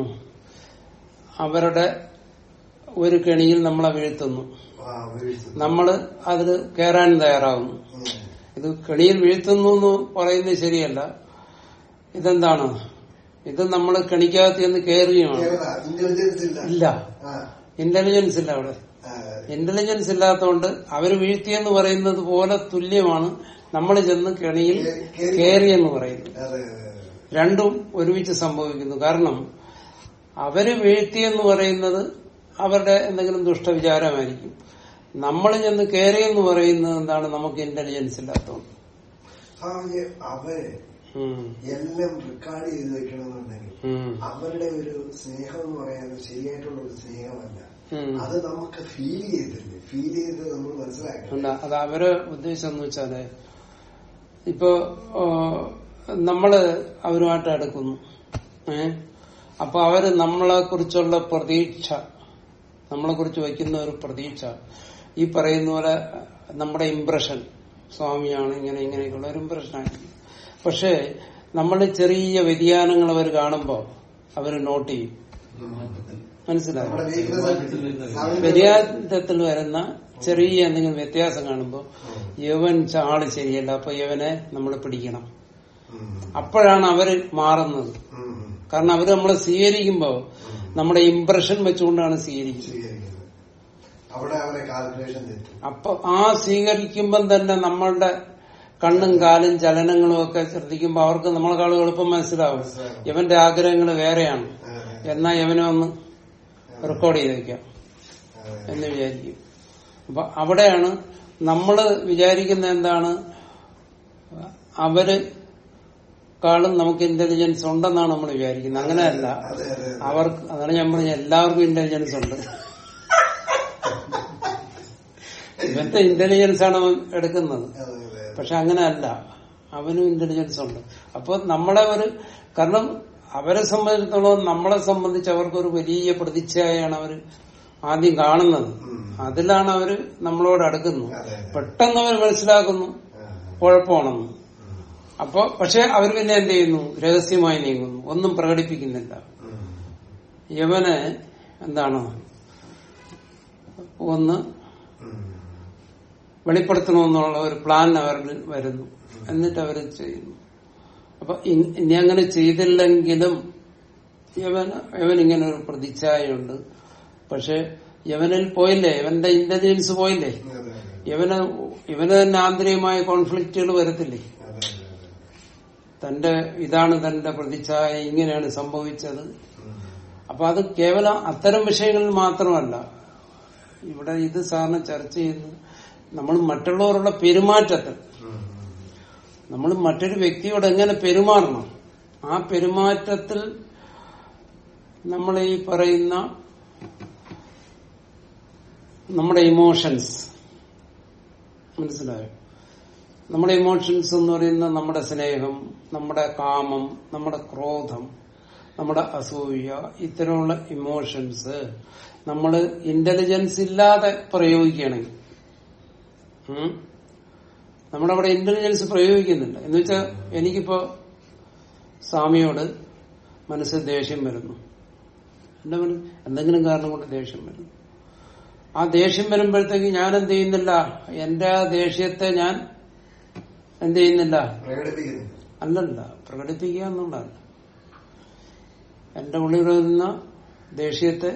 അവരുടെ ഒരു കെണിയിൽ നമ്മളെ വീഴ്ത്തുന്നു ആ വീഴ്ച നമ്മള് അതിൽ കയറാൻ തയ്യാറാകുന്നു ഇത് കെണിയിൽ വീഴ്ത്തുന്നു എന്ന് പറയുന്നത് ശരിയല്ല ഇതെന്താണ് ഇത് നമ്മൾ കെണിക്കകത്ത് ചെന്ന് കയറുകയാണ് ഇന്റലിജൻസ് ഇല്ല ഇല്ല ആ ഇന്റലിജൻസ് ഇല്ല അവിടെ ആ, ഇന്റലിജൻസ് ഇല്ലാത്തതുകൊണ്ട് അവര് വീഴ്ത്തിയെന്ന് പറയുന്നത് പോലെ തുല്യമാണ് നമ്മൾ ചെന്ന് കെണിയിൽ കയറിയെന്ന് പറയുന്നത് അതെ അതെ അതെ രണ്ടും ഒരുമിച്ച് സംഭവിക്കുന്നു കാരണം അവര് വീഴ്ത്തിയെന്ന് പറയുന്നത് അവരുടെ എന്തെങ്കിലും ദുഷ്ടവിചാരമായിരിക്കും നമ്മൾ ചെന്ന് കയറിയെന്ന് പറയുന്നത് എന്താണ് നമുക്ക് ഇന്റലിജൻസ് ഇല്ലാത്തതുകൊണ്ട് സ്വാമിജി അവര് ഉം. എല്ലാം റെക്കോർഡ് ചെയ്ത് വെക്കണമെന്നുണ്ടെങ്കിൽ ഉം. അവരുടെ ഒരു സ്നേഹം എന്ന് പറയുന്നത് ശരിയായിട്ടുള്ള ഒരു സ്നേഹമല്ല ഉം. അത് നമുക്ക് ഫീൽ ചെയ്തില്ലേ ഫീൽ ചെയ്ത് നമ്മൾ മനസ്സിലാക്കണം അല്ല അത് അവര് ഉദ്ദേശം എന്ന് വെച്ചാല് ഇപ്പോ ആ, നമ്മള് അവരുമായിട്ട് അടുക്കുന്നു ഏ അപ്പൊ അവര് നമ്മളെ കുറിച്ചുള്ള പ്രതീക്ഷ നമ്മളെ കുറിച്ച് വയ്ക്കുന്ന ഒരു പ്രതീക്ഷ ഈ പറയുന്ന പോലെ നമ്മുടെ ഇംപ്രഷൻ സ്വാമിയാണ് ഇങ്ങനെ ഇങ്ങനെയൊക്കെയുള്ള ഒരു ഇംപ്രഷനായിരിക്കും പക്ഷേ നമ്മൾ ചെറിയ വ്യതിയാനങ്ങൾ അവർ കാണുമ്പോ അവര് നോട്ട് ചെയ്യും മനസ്സിലായോ നമ്മുടെ വീക്ക്നെസ് വ്യതിയാനത്തിൽ വരുന്ന ചെറിയ എന്തെങ്കിലും വ്യത്യാസം കാണുമ്പോൾ യവൻ ആള് ശരിയല്ല അപ്പൊ യവനെ നമ്മൾ പിടിക്കണം അപ്പോഴാണ് അവര് മാറുന്നത് കാരണം അവര് നമ്മളെ സ്വീകരിക്കുമ്പോ നമ്മുടെ ഇംപ്രഷൻ വെച്ചുകൊണ്ടാണ് സ്വീകരിക്കുന്നത് സ്വീകരിക്കുന്നത് അവിടെ അവരെ കാൽക്കുലേഷൻ തെറ്റും അപ്പൊ ആ സ്വീകരിക്കുമ്പം തന്നെ നമ്മളുടെ കണ്ണും കാലും ചലനങ്ങളും ഒക്കെ ശ്രദ്ധിക്കുമ്പോ അവർക്ക് നമ്മളെക്കാളും എളുപ്പം മനസ്സിലാവും ഇവന്റെ ആഗ്രഹങ്ങൾ വേറെയാണ് ആ, എന്നാ യവനെ ഒന്ന് റെക്കോർഡ് ചെയ്ത് വെക്കാം അതെ. എന്ന് വിചാരിക്കും അപ്പൊ അവിടെയാണ് നമ്മള് വിചാരിക്കുന്ന എന്താണ് അവര് കാളും നമുക്ക് ഇന്റലിജൻസ് ഉണ്ടെന്നാണ് നമ്മൾ വിചാരിക്കുന്നത് അങ്ങനെയല്ല അതെ, അതെ, അതെ. അവർക്ക് അതാണ് ഞാൻ പറഞ്ഞ എല്ലാവർക്കും ഇന്റലിജൻസ് ഉണ്ട് ഇവന്റെ ഇന്റലിജൻസ് ആണ് അവൻ എടുക്കുന്നത് അതെ, അതെ. പക്ഷെ അങ്ങനെയല്ല അവനും ഇന്റലിജൻസ് ഉണ്ട് അപ്പൊ നമ്മളെ ഒരു കാരണം അവരെ സംബന്ധിച്ചിടത്തോളം നമ്മളെ സംബന്ധിച്ച് അവർക്കൊരു വലിയ പ്രതിച്ഛായാണ് അവർ ആദ്യം കാണുന്നത് ഉം. അതിലാണ് അവര് നമ്മളോട് അടുക്കുന്നത് അതെ, അതെ. പെട്ടെന്ന് അവർ മനസ്സിലാക്കുന്നു ആ. കുഴപ്പമാണെന്ന് ഉം. അപ്പൊ പക്ഷെ അവർ പിന്നെ എന്ത് ചെയ്യുന്നു രഹസ്യമായി നീങ്ങുന്നു ഒന്നും പ്രകടിപ്പിക്കുന്നില്ല ഉം. യവന് എന്താണ് ഒന്ന് ഉം. വെളിപ്പെടുത്തണമെന്നുള്ള ഒരു പ്ലാൻ അവരിൽ വരുന്നു എന്നിട്ട് അവർ ചെയ്യുന്നു അപ്പൊ ഇ- ഇനി അങ്ങനെ ചെയ്തില്ലെങ്കിലും യവൻ യവൻ ഇങ്ങനെ ഒരു പ്രതിച്ഛായുണ്ട് പക്ഷെ യവനിൽ പോയില്ലേ യവന്റെ ഇന്റലിജൻസ് പോയില്ലേ അതെ, അതെ. യവന് ഇവന് തന്നെ ആന്തരികമായ കോൺഫ്ലിക്റ്റുകൾ വരത്തില്ലേ അതെ, അതെ, അതെ. തന്റെ ഇതാണ് തന്റെ പ്രതിച്ഛായ ഇങ്ങനെയാണ് സംഭവിച്ചത് ഉം. അപ്പൊ അത് കേവലം അത്തരം വിഷയങ്ങളിൽ മാത്രമല്ല ഇവിടെ ഇത് സാറിന് ചർച്ച ചെയ്യുന്നത് നമ്മൾ മറ്റുള്ളവരുടെ പെരുമാറ്റത്തിൽ ഉം. നമ്മൾ മറ്റൊരു വ്യക്തിയോട് എങ്ങനെ പെരുമാറണം ആ പെരുമാറ്റത്തിൽ നമ്മൾ ഈ പറയുന്ന നമ്മുടെ ഇമോഷൻസ് മനസ്സിലായോ നമ്മുടെ ഇമോഷൻസ് എന്ന് പറയുന്നത് നമ്മുടെ സ്നേഹം നമ്മുടെ കാമം നമ്മുടെ ക്രോധം നമ്മുടെ അസൂയ ഇത്തരമുള്ള ഇമോഷൻസ് നമ്മൾ ഇന്റലിജൻസ് ഇല്ലാതെ പ്രയോഗിക്കുകയാണെങ്കിൽ ഉം, നമ്മുടെ അവിടെ ഇന്റലിജൻസ് പ്രയോഗിക്കുന്നില്ല എന്ന് വെച്ചാൽ എനിക്കിപ്പോ സ്വാമിയോട് മനസ്സിൽ ദേഷ്യം വരുന്നു എന്താ പറയുക എന്തെങ്കിലും കാരണം കൊണ്ട് ദേഷ്യം വരുന്നു ആ ദേഷ്യം വരുമ്പോഴത്തേക്ക് ഞാൻ എന്ത് ചെയ്യുന്നില്ല എന്റെ ആ ദേഷ്യത്തെ ഞാൻ എന്ത് ചെയ്യുന്നില്ല പ്രകടിപ്പിക്കുന്നു അല്ലല്ല പ്രകടിപ്പിക്കുക എന്നുള്ളതല്ല എന്റെ ഉള്ളിൽ വരുന്ന ദേഷ്യത്തെ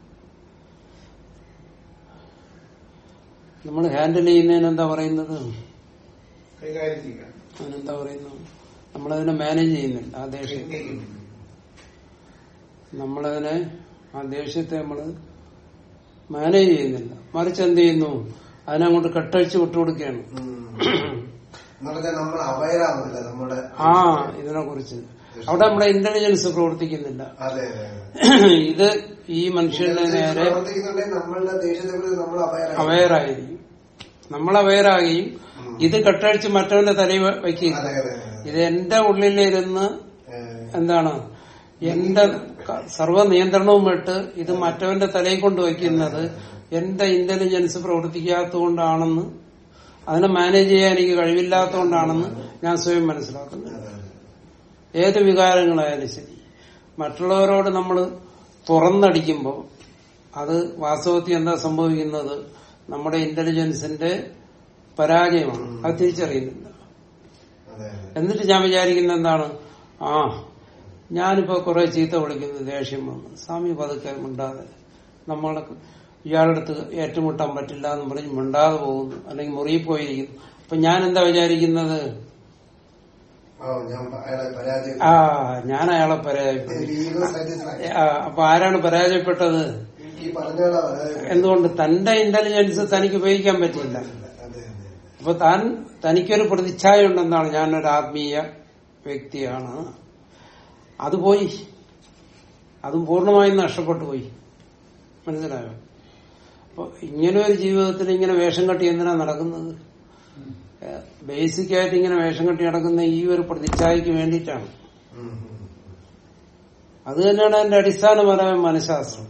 നമ്മൾ ഹാൻഡിൽ ചെയ്യുന്നതിന് എന്താ പറയുന്നത് കൈകാര്യം ചെയ്യാം അതിനെന്താ പറയുന്നത് നമ്മളതിനെ മാനേജ് ചെയ്യുന്നില്ല ആ ദേഷ്യം Thinking. നമ്മളതിനെ ആ ദേഷ്യത്തെ നമ്മൾ മാനേജ് ചെയ്യുന്നില്ല മറിച്ച് എന്ത് ചെയ്യുന്നു അതിനങ്ങോട്ട് കെട്ടഴിച്ച് വിട്ടുകൊടുക്കുകയാണ് എന്ന് പറഞ്ഞാൽ നമ്മൾ അവയറാവുന്നില്ല നമ്മുടെ ആ ഇതിനെ കുറിച്ച് അവിടെ നമ്മുടെ ഇന്റലിജൻസ് പ്രവർത്തിക്കുന്നില്ല അതെ അതെ അതെ. ഇത് ഈ മനുഷ്യന്റെ നേരെ പ്രവർത്തിക്കുന്നുണ്ടെങ്കിൽ നമ്മളുടെ ദേഷ്യത്തെ കുറിച്ച് നമ്മൾ അവയറായി അവയറായിരിക്കും നമ്മൾ അവയറാകുകയും ഇത് കെട്ടഴിച്ച് മറ്റവന്റെ തലയിൽ വ- വയ്ക്കുക അതെ അതെ അതെ. ഇത് എന്റെ ഉള്ളിലിരുന്ന് ഏഹ്, എന്താണ് എന്റെ ക- സർവ്വ നിയന്ത്രണവും വിട്ട് ഇത് മറ്റവന്റെ തലയിൽ കൊണ്ട് വയ്ക്കുന്നത് എന്റെ ഇന്റലിജൻസ് പ്രവർത്തിക്കാത്തതുകൊണ്ടാണെന്ന് അതിനെ മാനേജ് ചെയ്യാൻ എനിക്ക് കഴിവില്ലാത്തതുകൊണ്ടാണെന്ന് ഞാൻ സ്വയം മനസ്സിലാക്കുന്നു അതെ, അതെ. ഏത് വികാരങ്ങളായാലും ശരി മറ്റുള്ളവരോട് നമ്മൾ തുറന്നടിക്കുമ്പോൾ അത് വാസ്തവത്തിൽ എന്താ സംഭവിക്കുന്നത് നമ്മുടെ ഇന്റലിജൻസിന്റെ പരാജയമാണ് അത് തിരിച്ചറിയുന്നില്ല അതെ അതെ. എന്നിട്ട് ഞാൻ വിചാരിക്കുന്ന എന്താണ് ആ ഞാനിപ്പോ കുറെ ചീത്ത വിളിക്കുന്നത് ദേഷ്യം വന്നു സ്വാമി പതുക്കെ മിണ്ടാതെ നമ്മളെ ഇയാളുടെ അടുത്ത് ഏറ്റുമുട്ടാൻ പറ്റില്ല എന്ന് പറഞ്ഞ് മിണ്ടാതെ പോകുന്നു അല്ലെങ്കിൽ മുറിയിൽ പോയിരിക്കുന്നു അപ്പൊ ഞാൻ എന്താ വിചാരിക്കുന്നത് ഓ ഞാൻ അയാളെ പരാജയം ആ ഞാൻ അയാളെ പരാജയപ്പെട്ടു ഈഗോ സാറ്റിസ്ഫാക്ഷൻ ആ, അപ്പൊ ആരാണ് പരാജയപ്പെട്ടത് ഈ പറഞ്ഞോളാ പരാജയം എന്തുകൊണ്ട് തന്റെ ഇന്റലിജൻസ് തനിക്ക് ഉപയോഗിക്കാൻ പറ്റില്ല അതെ അതെ അപ്പൊ താൻ തനിക്കൊരു പ്രതിച്ഛായ ഉണ്ടെന്നാണ് ഞാനൊരു ആത്മീയ വ്യക്തിയാണ് അത് പോയി അതും പൂർണ്ണമായും നഷ്ടപ്പെട്ടു പോയി മനസ്സിലായോ അപ്പൊ ഇങ്ങനെ ഒരു ജീവിതത്തിൽ ഇങ്ങനെ വേഷം കെട്ടി എന്തിനാ നടക്കുന്നത് ബേസിക് ആയിട്ട് ഇങ്ങനെ വേഷം കെട്ടി നടക്കുന്ന ഈ ഒരു പ്രതിച്ഛായക്ക് വേണ്ടിയിട്ടാണ് ഉം, ഉം. അത് തന്നെയാണ് എന്റെ അടിസ്ഥാനപരമായ മനഃശാസ്ത്രം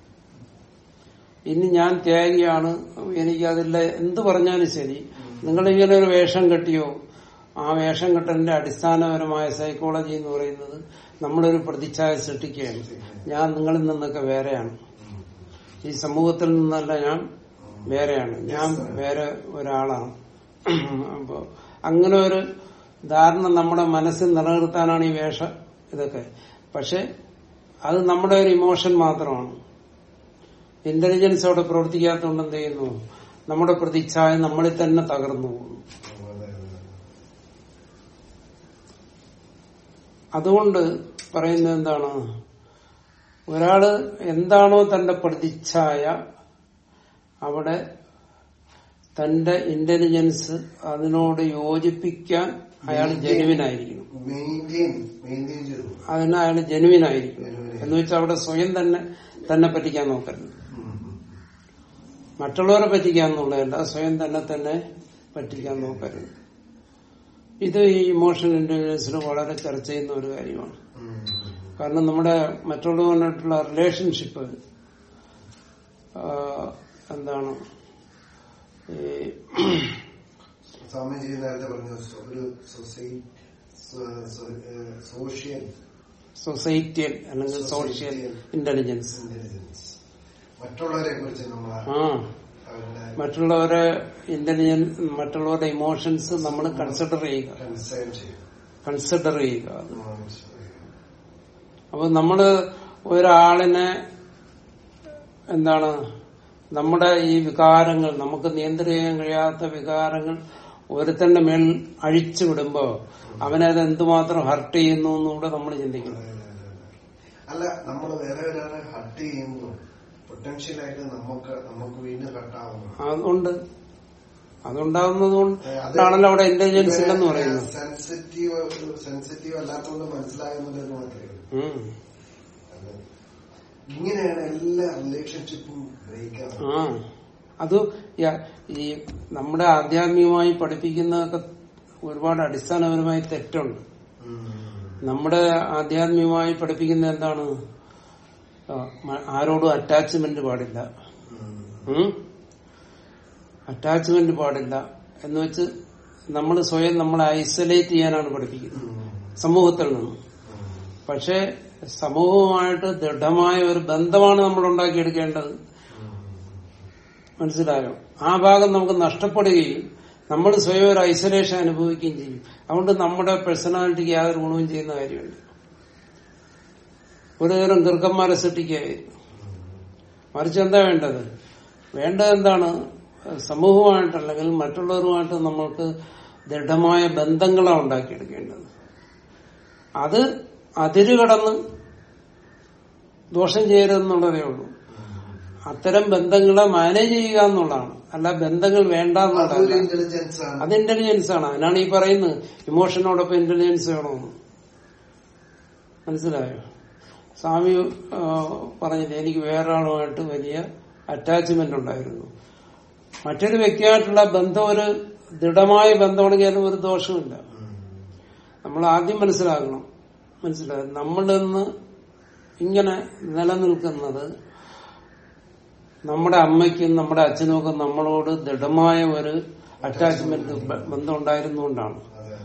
ഇനി ഞാൻ ത്യാഗിയാണ് എനിക്കതില്ല എന്ത് പറഞ്ഞാലും ശരി നിങ്ങളിങ്ങനെ ഒരു വേഷം കെട്ടിയോ ആ വേഷം കെട്ടലിന്റെ അടിസ്ഥാനപരമായ സൈക്കോളജി എന്ന് പറയുന്നത് നമ്മളൊരു പ്രതിച്ഛായ സൃഷ്ടിക്കുകയാണ് ഞാൻ നിങ്ങളിൽ നിന്നൊക്കെ വേറെയാണ് ഈ സമൂഹത്തിൽ നിന്നല്ല ഞാൻ വേറെയാണ് ഞാൻ വേറെ ഒരാളാണ് അപ്പോ അങ്ങനെ ഒരു ധാരണ നമ്മുടെ മനസ്സിൽ നിലനിർത്താനാണ് ഈ വേഷ ഇതൊക്കെ പക്ഷെ അത് നമ്മുടെ ഒരു ഇമോഷൻ മാത്രമാണ് ഇന്റലിജൻസ് അവിടെ പ്രവർത്തിക്കാത്തതുകൊണ്ട് എന്ത് ചെയ്യുന്നു നമ്മുടെ പ്രതിച്ഛായ നമ്മളിൽ തന്നെ തകർന്നു പോകുന്നു അതെ, അതെ. അതുകൊണ്ട് പറയുന്നത് എന്താണ് ഒരാള് എന്താണോ തന്റെ പ്രതിച്ഛായ അവിടെ തന്റെ ഇന്റലിജൻസ് അതിനോട് യോജിപ്പിക്കാൻ അയാൾ ജനുവിനായിരിക്കണം മെയിൻറ്റെയിൻ മെയിൻറ്റെയിൻ ചെയ്തു അതിന് അയാൾ ജനുവിനായിരിക്കണം Genuine. എന്ന് വെച്ചാൽ അവിടെ സ്വയം തന്നെ തന്നെ പറ്റിക്കാൻ നോക്കരുത് ഉം, ഉം. മറ്റുള്ളവരെ പറ്റിക്കാൻ എന്നുള്ളതല്ല സ്വയം തന്നെ തന്നെ പറ്റിക്കാൻ നോക്കരുത് ഇത് ഈ ഇമോഷണൽ ഇന്റലിജൻസിൽ വളരെ ചർച്ച ചെയ്യുന്ന ഒരു കാര്യമാണ് ഉം, ഉം. കാരണം നമ്മുടെ മറ്റുള്ളവരുമായിട്ടുള്ള റിലേഷൻഷിപ്പ് എന്താണ് ഈ സ്വാമിജി നേരത്തെ പറഞ്ഞു സോ- ഒരു സൊസൈറ്റി സോഷ്യൽ സൊസൈറ്റിയൽ അല്ലെങ്കിൽ സോഷ്യൽ ഇന്റലിജൻസ് ഇന്റലിജൻസ് മറ്റുള്ളവരെ കുറിച്ച് നമ്മൾ ആ അവരുടെ മറ്റുള്ളവരെ ഇന്റലിജൻസ് മറ്റുള്ളവരുടെ ഇമോഷൻസ് നമ്മൾ കൺസിഡർ ചെയ്യുക കൺസേൺ ചെയ്യും കൺസിഡർ ചെയ്യുക അത് മനസ്സിലായി. അപ്പൊ നമ്മള് ഒരാളിനെ എന്താണ് നമ്മുടെ ഈ വികാരങ്ങൾ നമുക്ക് നിയന്ത്രിക്കാൻ കഴിയാത്ത വികാരങ്ങൾ ഒരുത്തന്റെ മേൽ അഴിച്ചു വിടുമ്പോ അവനെ അത് എന്തുമാത്രം ഹർട്ട് ചെയ്യുന്നു എന്നുകൂടെ നമ്മൾ ചിന്തിക്കണം അതെ, അതെ, അതെ. അല്ല നമ്മൾ വേറെ ഒരാളെ ഹർട്ട് ചെയ്യുമ്പോൾ പൊട്ടൻഷ്യൽ ആയിട്ട് നമുക്ക് നമുക്ക് വീണ്ടും ഹർട്ടാവുന്നു അതുകൊണ്ട് അതുണ്ടാകുന്നത് കൊണ്ടാണല്ലോ അവിടെ ഇന്റലിജൻസ് ഇല്ലെന്ന് പറയുന്നത് സെൻസിറ്റീവ് സെൻസിറ്റീവ് അല്ലാത്തതുകൊണ്ട് മനസ്സിലാകുന്നത് മാത്രമേ ഉള്ളൂ ഉം. അത് ഇങ്ങനെയാണ് എല്ലാ റിലേഷൻഷിപ്പും ബ്രേക്ക് ആവുന്നത് ആ അത് യ- ഈ നമ്മുടെ ആധ്യാത്മികമായി പഠിപ്പിക്കുന്നതൊക്കെ ഒരുപാട് അടിസ്ഥാനപരമായി തെറ്റുണ്ട് ഉം. നമ്മുടെ ആധ്യാത്മികമായി പഠിപ്പിക്കുന്ന എന്താണ് ആ, മ- ആരോടും അറ്റാച്ച്മെന്റ് പാടില്ല ഉം. അറ്റാച്ച്മെന്റ് പാടില്ല എന്ന് വെച്ച് നമ്മൾ സ്വയം നമ്മളെ ഐസൊലേറ്റ് ചെയ്യാനാണ് പഠിപ്പിക്കുന്നത് ഉം. സമൂഹത്തിൽ നിന്ന് ഉം. പക്ഷെ സമൂഹവുമായിട്ട് ദൃഢമായ ഒരു ബന്ധമാണ് നമ്മൾ ഉണ്ടാക്കിയെടുക്കേണ്ടത് ഉം. മനസ്സിലായോ ആ ഭാഗം നമുക്ക് നഷ്ടപ്പെടുകയും നമ്മൾ സ്വയം ഒരു ഐസൊലേഷൻ അനുഭവിക്കുകയും ചെയ്യും അതുകൊണ്ട് നമ്മുടെ പേഴ്സണാലിറ്റിക്ക് യാതൊരു ഗുണവും ചെയ്യുന്ന കാര്യമില്ല ഒരു തരം ദീർഘന്മാരെ സൃഷ്ടിക്കുകയായിരുന്നു മറിച്ച് എന്താ വേണ്ടത് വേണ്ടത് എന്താണ് സമൂഹമായിട്ട് അല്ലെങ്കിൽ മറ്റുള്ളവരുമായിട്ട് നമ്മൾക്ക് ദൃഢമായ ബന്ധങ്ങളാണ് ഉണ്ടാക്കിയെടുക്കേണ്ടത് അത് അതിരുകടന്ന് ദോഷം ചെയ്യരുതെന്നുള്ളതേ ഉള്ളൂ അത്തരം ബന്ധങ്ങളെ മാനേജ് ചെയ്യുക എന്നുള്ളതാണ് അല്ല ബന്ധങ്ങൾ വേണ്ട അതൊരു എന്നുള്ളതല്ല ഇന്റലിജൻസ് ആണ് അത് ഇന്റലിജൻസ് ആണ് അതിനാണ് ഈ പറയുന്നത് ഇമോഷനോടൊപ്പം ഇന്റലിജൻസ് വേണമെന്ന് മനസ്സിലായോ സ്വാമി ആ, പറഞ്ഞില്ലേ എനിക്ക് വേറൊരാളുമായിട്ട് വലിയ അറ്റാച്ച്മെന്റ് ഉണ്ടായിരുന്നു മറ്റൊരു വ്യക്തിയായിട്ടുള്ള ബന്ധം ഒരു ദൃഢമായ ബന്ധമാണെങ്കിൽ അതിന് ഒരു ദോഷമില്ല നമ്മൾ ആദ്യം മനസ്സിലാക്കണം മനസ്സിലായത് നമ്മളിൽ നിന്ന് ഇങ്ങനെ നിലനിൽക്കുന്നത് നമ്മുടെ അമ്മയ്ക്കും നമ്മുടെ അച്ഛനും ഒക്കെ നമ്മളോട് ദൃഢമായ ഒരു അറ്റാച്ച്മെന്റ് ബന്ധം ഉണ്ടായിരുന്നുകൊണ്ടാണ് അതെ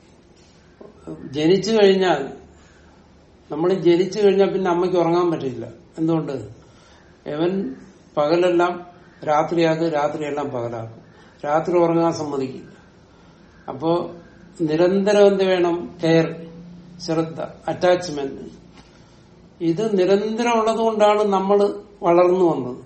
ജനിച്ചു കഴിഞ്ഞാൽ നമ്മൾ ജനിച്ചു കഴിഞ്ഞാൽ പിന്നെ അമ്മയ്ക്ക് ഉറങ്ങാൻ പറ്റില്ല എന്തുകൊണ്ട് അവൻ പകലെല്ലാം രാത്രിയാക്കും രാത്രിയെല്ലാം പകലാക്കും രാത്രി ഉറങ്ങാൻ സമ്മതിക്കില്ല അപ്പോ നിരന്തരം എന്ത് വേണം കെയർ ശ്രദ്ധ അറ്റാച്ച്മെന്റ് ഇത് നിരന്തരം ഉള്ളത് കൊണ്ടാണ് നമ്മൾ വളർന്നു വന്നത്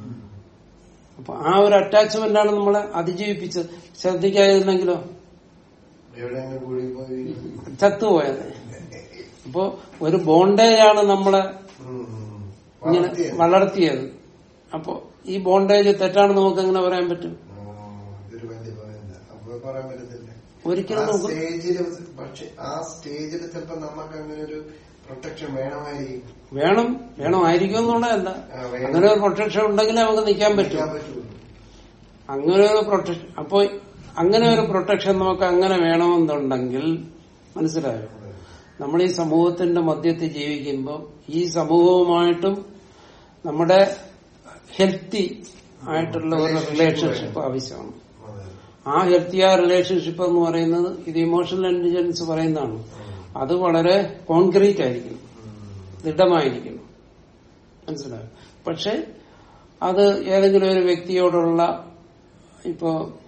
അപ്പൊ ആ ഒരു അറ്റാച്ച്മെന്റാണ് നമ്മളെ അതിജീവിപ്പിച്ചത് ശ്രദ്ധിക്കാതിരുന്നെങ്കിലോ എവിടെയെങ്കിലും കൂടി പോയി ചത്തുപോയത് അപ്പോ ഒരു ബോണ്ടേജാണ് നമ്മളെ ഉം, ഉം. ഇങ്ങനെ വളർത്തിയത്. വളർത്തിയത് അപ്പോ ഈ ബോണ്ടേജ് തെറ്റാണെന്ന് നമുക്ക് എങ്ങനെ പറയാൻ പറ്റും ഓ, ഇതൊരു വലിയ പോയിന്റ് അപ്പൊ പറയാൻ പറ്റത്തില്ല ഒരിക്കലും ആ നമുക്ക് സ്റ്റേജില് പക്ഷെ ആ സ്റ്റേജിൽ ചിലപ്പോ നമുക്ക് അങ്ങനെ ഒരു പ്രൊട്ടക്ഷൻ വേണമായിരിക്കും വേണം വേണമായിരിക്കും എന്നുള്ളതല്ല ആ, വേണം. അങ്ങനെ ഒരു പ്രൊട്ടക്ഷൻ ഉണ്ടെങ്കിൽ നമുക്ക് നിൽക്കാൻ പറ്റും നിൽക്കാൻ പറ്റുള്ളൂ അങ്ങനെ ഒരു പ്രൊട്ടക്ഷൻ അപ്പോ അങ്ങനെ ഒരു പ്രൊട്ടക്ഷൻ നമുക്ക് അങ്ങനെ വേണമെന്നുണ്ടെങ്കിൽ മനസ്സിലായോ നമ്മൾ ഈ സമൂഹത്തിന്റെ മധ്യത്തിൽ ജീവിക്കുമ്പോൾ ഈ സമൂഹവുമായിട്ടും നമ്മുടെ ഹെൽത്തി ആയിട്ടുള്ള ഒരു റിലേഷൻഷിപ്പ് ആവശ്യമാണ് അതെ. ആ ഹെൽത്തിയായ റിലേഷൻഷിപ്പ് എന്ന് പറയുന്നത് ഇത് ഇമോഷണൽ ഇന്റലിജൻസ് പറയുന്നതാണ് അത് വളരെ കോൺക്രീറ്റ് ആയിരിക്കണം ദൃഢമായിരിക്കണം മനസ്സിലായോ പക്ഷെ അത് ഏതെങ്കിലും ഒരു വ്യക്തിയോടുള്ള ഇപ്പോ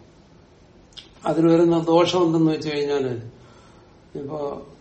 അതിൽ വരുന്ന ദോഷം എന്തെന്ന് വെച്ച് കഴിഞ്ഞാല് ഇപ്പോ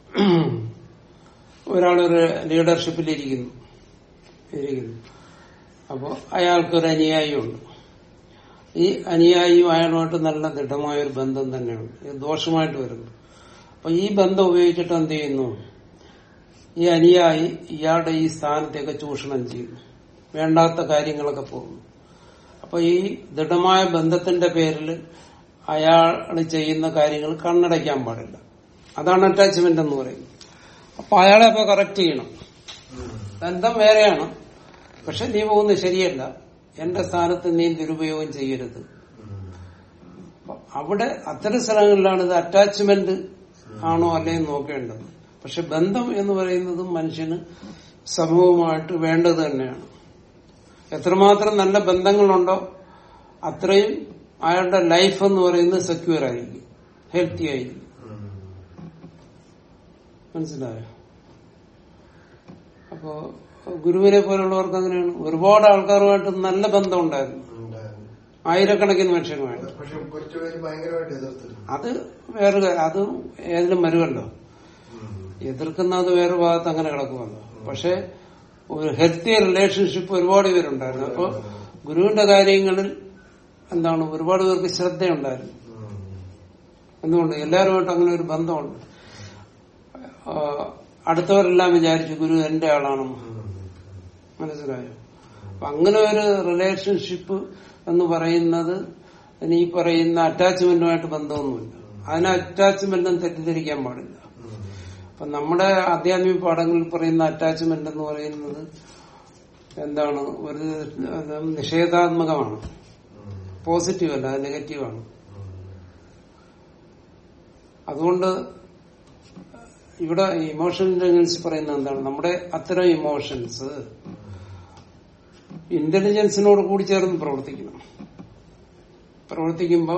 ഒരാളൊരു ലീഡർഷിപ്പിൽ ഇരിക്കുന്നു ഇരിക്കുന്നു അപ്പോ അയാൾക്കൊരു അനുയായിയുണ്ട് ഈ അനുയായിയും അയാളുമായിട്ട് നല്ല ദൃഢമായ ഒരു ബന്ധം തന്നെയുണ്ട് ഇത് ദോഷമായിട്ട് വരുന്നു അപ്പൊ ഈ ബന്ധം ഉപയോഗിച്ചിട്ട് എന്ത് ചെയ്യുന്നു ഈ അനുയായി ഇയാളുടെ ഈ സ്ഥാനത്തെയൊക്കെ ചൂഷണം ചെയ്യുന്നു വേണ്ടാത്ത കാര്യങ്ങളൊക്കെ പോകുന്നു അപ്പൊ ഈ ദൃഢമായ ബന്ധത്തിന്റെ പേരിൽ അയാൾ ചെയ്യുന്ന കാര്യങ്ങൾ കണ്ണടയ്ക്കാൻ പാടില്ല അതാണ് അറ്റാച്ച്മെന്റ് എന്ന് പറയുന്നത് അപ്പൊ അയാളെ അപ്പൊ കറക്റ്റ് ചെയ്യണം ബന്ധം വേറെയാണ് പക്ഷെ നീ പോകുന്നത് ശരിയല്ല എന്റെ സ്ഥാനത്ത് നീ ദുരുപയോഗം ചെയ്യരുത് അപ്പൊ അവിടെ അത്തരം സ്ഥലങ്ങളിലാണ് ഇത് അറ്റാച്ച്മെന്റ് ആണോ അല്ലേ എന്ന് നോക്കേണ്ടത് പക്ഷെ ബന്ധം എന്ന് പറയുന്നത് മനുഷ്യന് സമൂഹമായിട്ട് വേണ്ടത് തന്നെയാണ് എത്രമാത്രം നല്ല ബന്ധങ്ങളുണ്ടോ അത്രയും അയാളുടെ ലൈഫ് എന്ന് പറയുന്നത് സെക്യൂർ ആയിരിക്കും ഹെൽത്തി ആയിരിക്കും മനസ്സിലായോ അപ്പോ ഗുരുവിനെ പോലുള്ളവർക്ക് അങ്ങനെയാണ് ഒരുപാട് ആൾക്കാരുമായിട്ട് നല്ല ബന്ധം ഉണ്ടായിരുന്നു ആയിരക്കണക്കിന് മനുഷ്യരുമായിട്ട് പക്ഷെ കുറച്ചുപേര് ഭയങ്കരമായിട്ട് എതിർത്തിരുന്നു അത് വേറെ കാര്യം. അത് ഏതിലും വരുമല്ലോ എതിർക്കുന്ന അത് വേറെ ഭാഗത്ത് അങ്ങനെ കിടക്കുമല്ലോ പക്ഷെ ഒരു ഹെൽത്തി റിലേഷൻഷിപ്പ് ഒരുപാട് പേരുണ്ടായിരുന്നു അപ്പൊ ഗുരുവിന്റെ കാര്യങ്ങളിൽ എന്താണ് ഒരുപാട് പേർക്ക് ശ്രദ്ധയുണ്ടായിരുന്നു എന്തുകൊണ്ട് എല്ലാവരുമായിട്ട് അങ്ങനെ ഒരു ബന്ധമുണ്ട് ആ, അടുത്തവരെല്ലാം വിചാരിച്ചു ഗുരു എന്റെ ആളാണെന്ന് മനസ്സിലായോ അപ്പൊ അങ്ങനെ ഒരു റിലേഷൻഷിപ്പ് എന്ന് പറയുന്നത് ഇനി ഈ പറയുന്ന അറ്റാച്ച്മെന്റുമായിട്ട് ബന്ധമൊന്നുമില്ല അതിനെ അറ്റാച്ച്മെന്റും തെറ്റിദ്ധരിക്കാൻ പാടില്ല അപ്പൊ നമ്മുടെ ആധ്യാത്മിക പാഠങ്ങളിൽ പറയുന്ന അറ്റാച്ച്മെന്റ് എന്ന് പറയുന്നത് എന്താണ് ഒരു അത് നിഷേധാത്മകമാണ് പോസിറ്റീവ് അല്ല അത് നെഗറ്റീവാണ് അതുകൊണ്ട് ഇവിടെ ഇമോഷൻ ഇന്റലിജൻസ് പറയുന്നത് എന്താണ് നമ്മുടെ അത്തരം ഇമോഷൻസ് ഇന്റലിജൻസിനോട് കൂടി ചേർന്ന് പ്രവർത്തിക്കണം പ്രവർത്തിക്കുമ്പോൾ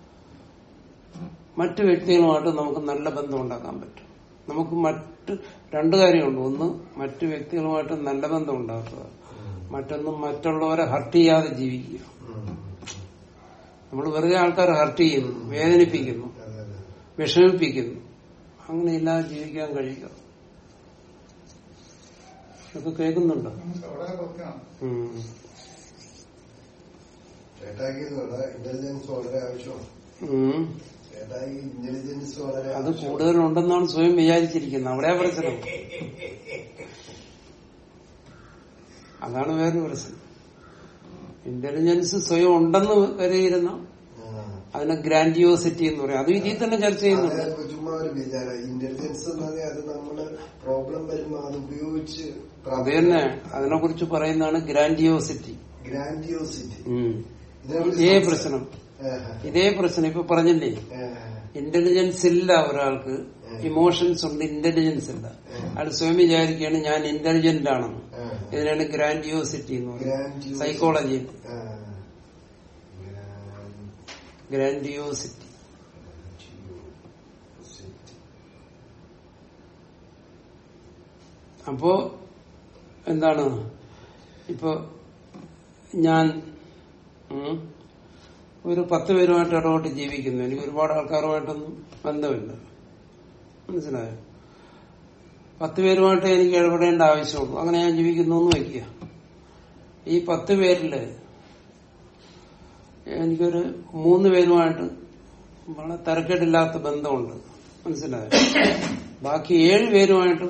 മറ്റു വ്യക്തികളുമായിട്ട് നമുക്ക് നല്ല ബന്ധം ഉണ്ടാക്കാൻ പറ്റും നമുക്ക് മറ്റ് രണ്ട് കാര്യമുണ്ട് ഒന്ന് മറ്റു വ്യക്തികളുമായിട്ട് നല്ല ബന്ധം ഉണ്ടാക്കുക മറ്റൊന്ന് മറ്റുള്ളവരെ ഹർട്ട് ചെയ്യാതെ ജീവിക്കുക നമ്മൾ വെറുതെ ആൾക്കാരെ ഹർട്ട് ചെയ്യുന്നു വേദനിപ്പിക്കുന്നു അതെ അതെ വിഷമിപ്പിക്കുന്നു അങ്ങനെയില്ലാതെ ജീവിക്കാൻ കഴിയുക ഇതൊക്കെ കേൾക്കുന്നുണ്ടോ നമുക്ക് വളരെ കൃത്യമാണ് ഉം. ചേട്ടായിക്ക് വളരെ ഇന്റലിജൻസ് വളരെ ആവശ്യമാണ് ഉം. ചേട്ടായിക്ക് ഇന്റലിജൻസ് വളരെ അത് ആവശ്യമാണ്. കൂടുതലുണ്ടെന്നാണ് സ്വയം വിചാരിച്ചിരിക്കുന്നത് അവിടെയാ പ്രശ്നം അതാണ് വേറൊരു പ്രശ്നം ഇന്റലിജൻസ് സ്വയം ഉണ്ടെന്ന് കരുതിയിരുന്ന ആ. അതിനെ ഗ്രാൻഡിയോസിറ്റി എന്ന് പറയും അത് ഇതിൽ തന്നെ ചർച്ച ചെയ്യുന്നുണ്ട് അത് ചുമ്മാ ഒരു വിചാരം ഇന്റലിജൻസ് എന്ന് പറഞ്ഞാൽ അത് നമ്മള് പ്രോബ്ലം വരുമ്പോ അത് ഉപയോഗിച്ച് അത് തന്നെ അതിനെ കുറിച്ച് പറയുന്നതാണ് ഗ്രാൻഡിയോസിറ്റി ഗ്രാൻഡിയോസിറ്റി ഇതേ പ്രശ്നം ഇതേ പ്രശ്നം ഇപ്പൊ പറഞ്ഞില്ലേ ഇന്റലിജൻസ് ഇല്ല ഒരാൾക്ക് ഇമോഷൻസ് ഉണ്ട് ഇന്റലിജൻസ് ഇല്ല അയാൾ സ്വയം വിചാരിക്കുകയാണ് ഞാൻ ഇന്റലിജന്റ് ആണെന്ന് ഇതിനാണ് ഗ്രാൻഡിയോസിറ്റി എന്ന് പറയുന്നത് Grandiosity. സൈക്കോളജിയിൽ ഗ്രാൻഡിയോസിറ്റി അപ്പോ എന്താണ് ഇപ്പൊ ഞാൻ ഉം, ഒരു പത്ത് പേരുമായിട്ട് ഇടപെട്ട് ജീവിക്കുന്നു എനിക്ക് ഒരുപാട് ആൾക്കാരുമായിട്ടൊന്നും ബന്ധമില്ല മനസ്സിലായോ പത്ത് പേരുമായിട്ട് എനിക്ക് ഇടപെടേണ്ട ആവശ്യമുള്ളൂ അങ്ങനെ ഞാൻ ജീവിക്കുന്നു എന്ന് വയ്ക്കുക ഈ പത്ത് പേരില് എനിക്കൊരു മൂന്ന് പേരുമായിട്ട് വളരെ തരക്കേടില്ലാത്ത ബന്ധമുണ്ട് മനസ്സിലായോ ബാക്കി ഏഴ് പേരുമായിട്ടും